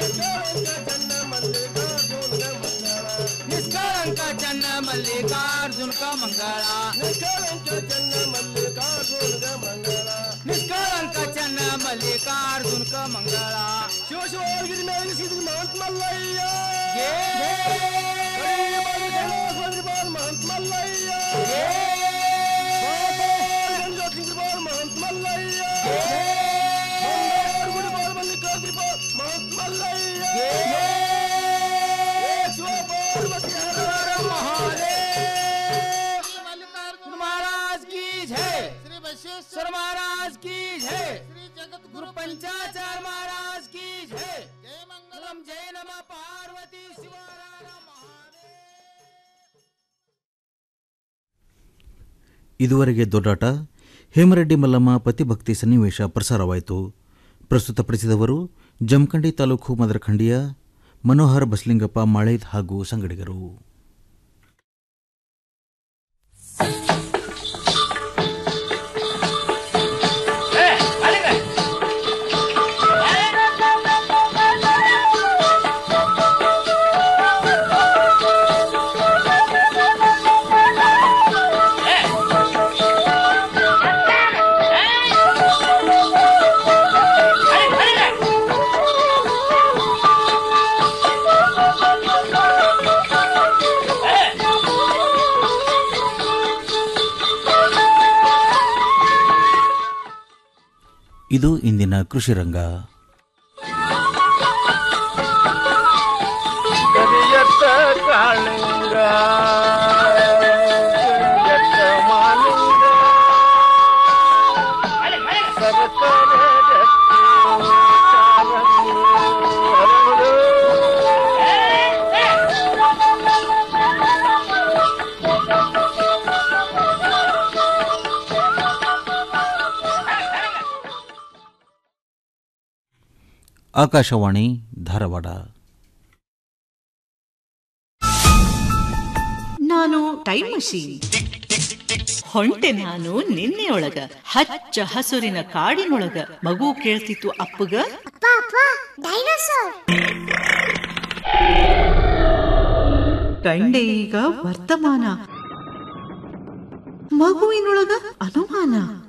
ನಿಷ್ಕಳಂಕ ಚನ್ನ ಮಲ್ಲಿಕಾರ್ಜುನಗ ಮಂಗಳ ನಿಷ್ಕಳಂಕ ಚನ್ನ ಮಲ್ಲಿಕಾರ್ಜುನಕ ಮಂಗಳ ನಿಷ್ಕಳಂಕ ನಿಷ್ಕಳಂಕ ಚನ್ನ ಮಲ್ಲಿಕಾರ್ಜುನಗ ಮಂಗಳ ಚನ್ನ ಮಲ್ಲಿಕಾರ್ಜುನಕ ಮಂಗಳ ಶಿವ ಶಿವಗಿರಿ ಮೇಲೆ ಸಿದ್ಧ ಮಹಂತ ಮಲ್ಲಯ್ಯ ಏ ಮಹಂತ ಮಲ್ಲಯ್ಯ ಮಹಂತ ಮಲ್ಲಯ್ಯ ಗುಡಿ ಬಾಲ್ ಮಲ್ಲಿಕಾರ್ಜುನ ಮಹಂತ ಮಲ್ಲಯ್ಯ ಶಿವ ಪಾರ್ವತಿ ಹರ मल्लिकार्जुन महाराज की जय श्री बसवेश्वर महाराज की जय श्री जगत गुरु पंचाचार महाराज की जय जय मंगलम जय नमः पार्वती शिवाराम ಇದುವರೆಗೆ ದೊಡ್ಡಾಟ ಹೇಮರೆಡ್ಡಿ ಮಲ್ಲಮ್ಮ ಪತಿಭಕ್ತಿ ಸನ್ನಿವೇಶ ಪ್ರಸಾರವಾಯಿತು ಪ್ರಸ್ತುತಪಡಿಸಿದವರು ಜಮಖಂಡಿ ತಾಲೂಕು ಮದರಖಂಡಿಯ ಮನೋಹರ್ ಬಸಲಿಂಗಪ್ಪ ಮಾಳೇದ್ ಹಾಗೂ ಸಂಗಡಿಗರು ಇದು ಇಂದಿನ ಕೃಷಿ ರಂಗ ಕರಿಯತ್ತ ಕಾಳಿಂಗ ಕರಿಯತ್ತ ಮಾಲಿಂಗ ಸರಸರ ಜತ್ತಿ ಚಾರಂಗಿ ಹರಡು. ಆಕಾಶವಾಣಿ ಧಾರವಾಡ ನಾನು ಟೈಮ್ ಮಷೀನ್ ಹೊಂಟೆ ನಾನು ನಿನ್ನೆಯೊಳಗ ಹಚ್ಚ ಹಸುರಿನ ಕಾಡಿನೊಳಗ ಮಗು ಕೇಳ್ತಿತ್ತು ಅಪ್ಪಗ ಕಂಡೆ ಈಗ ವರ್ತಮಾನ ಮಗುವಿನೊಳಗ ಅನುಮಾನ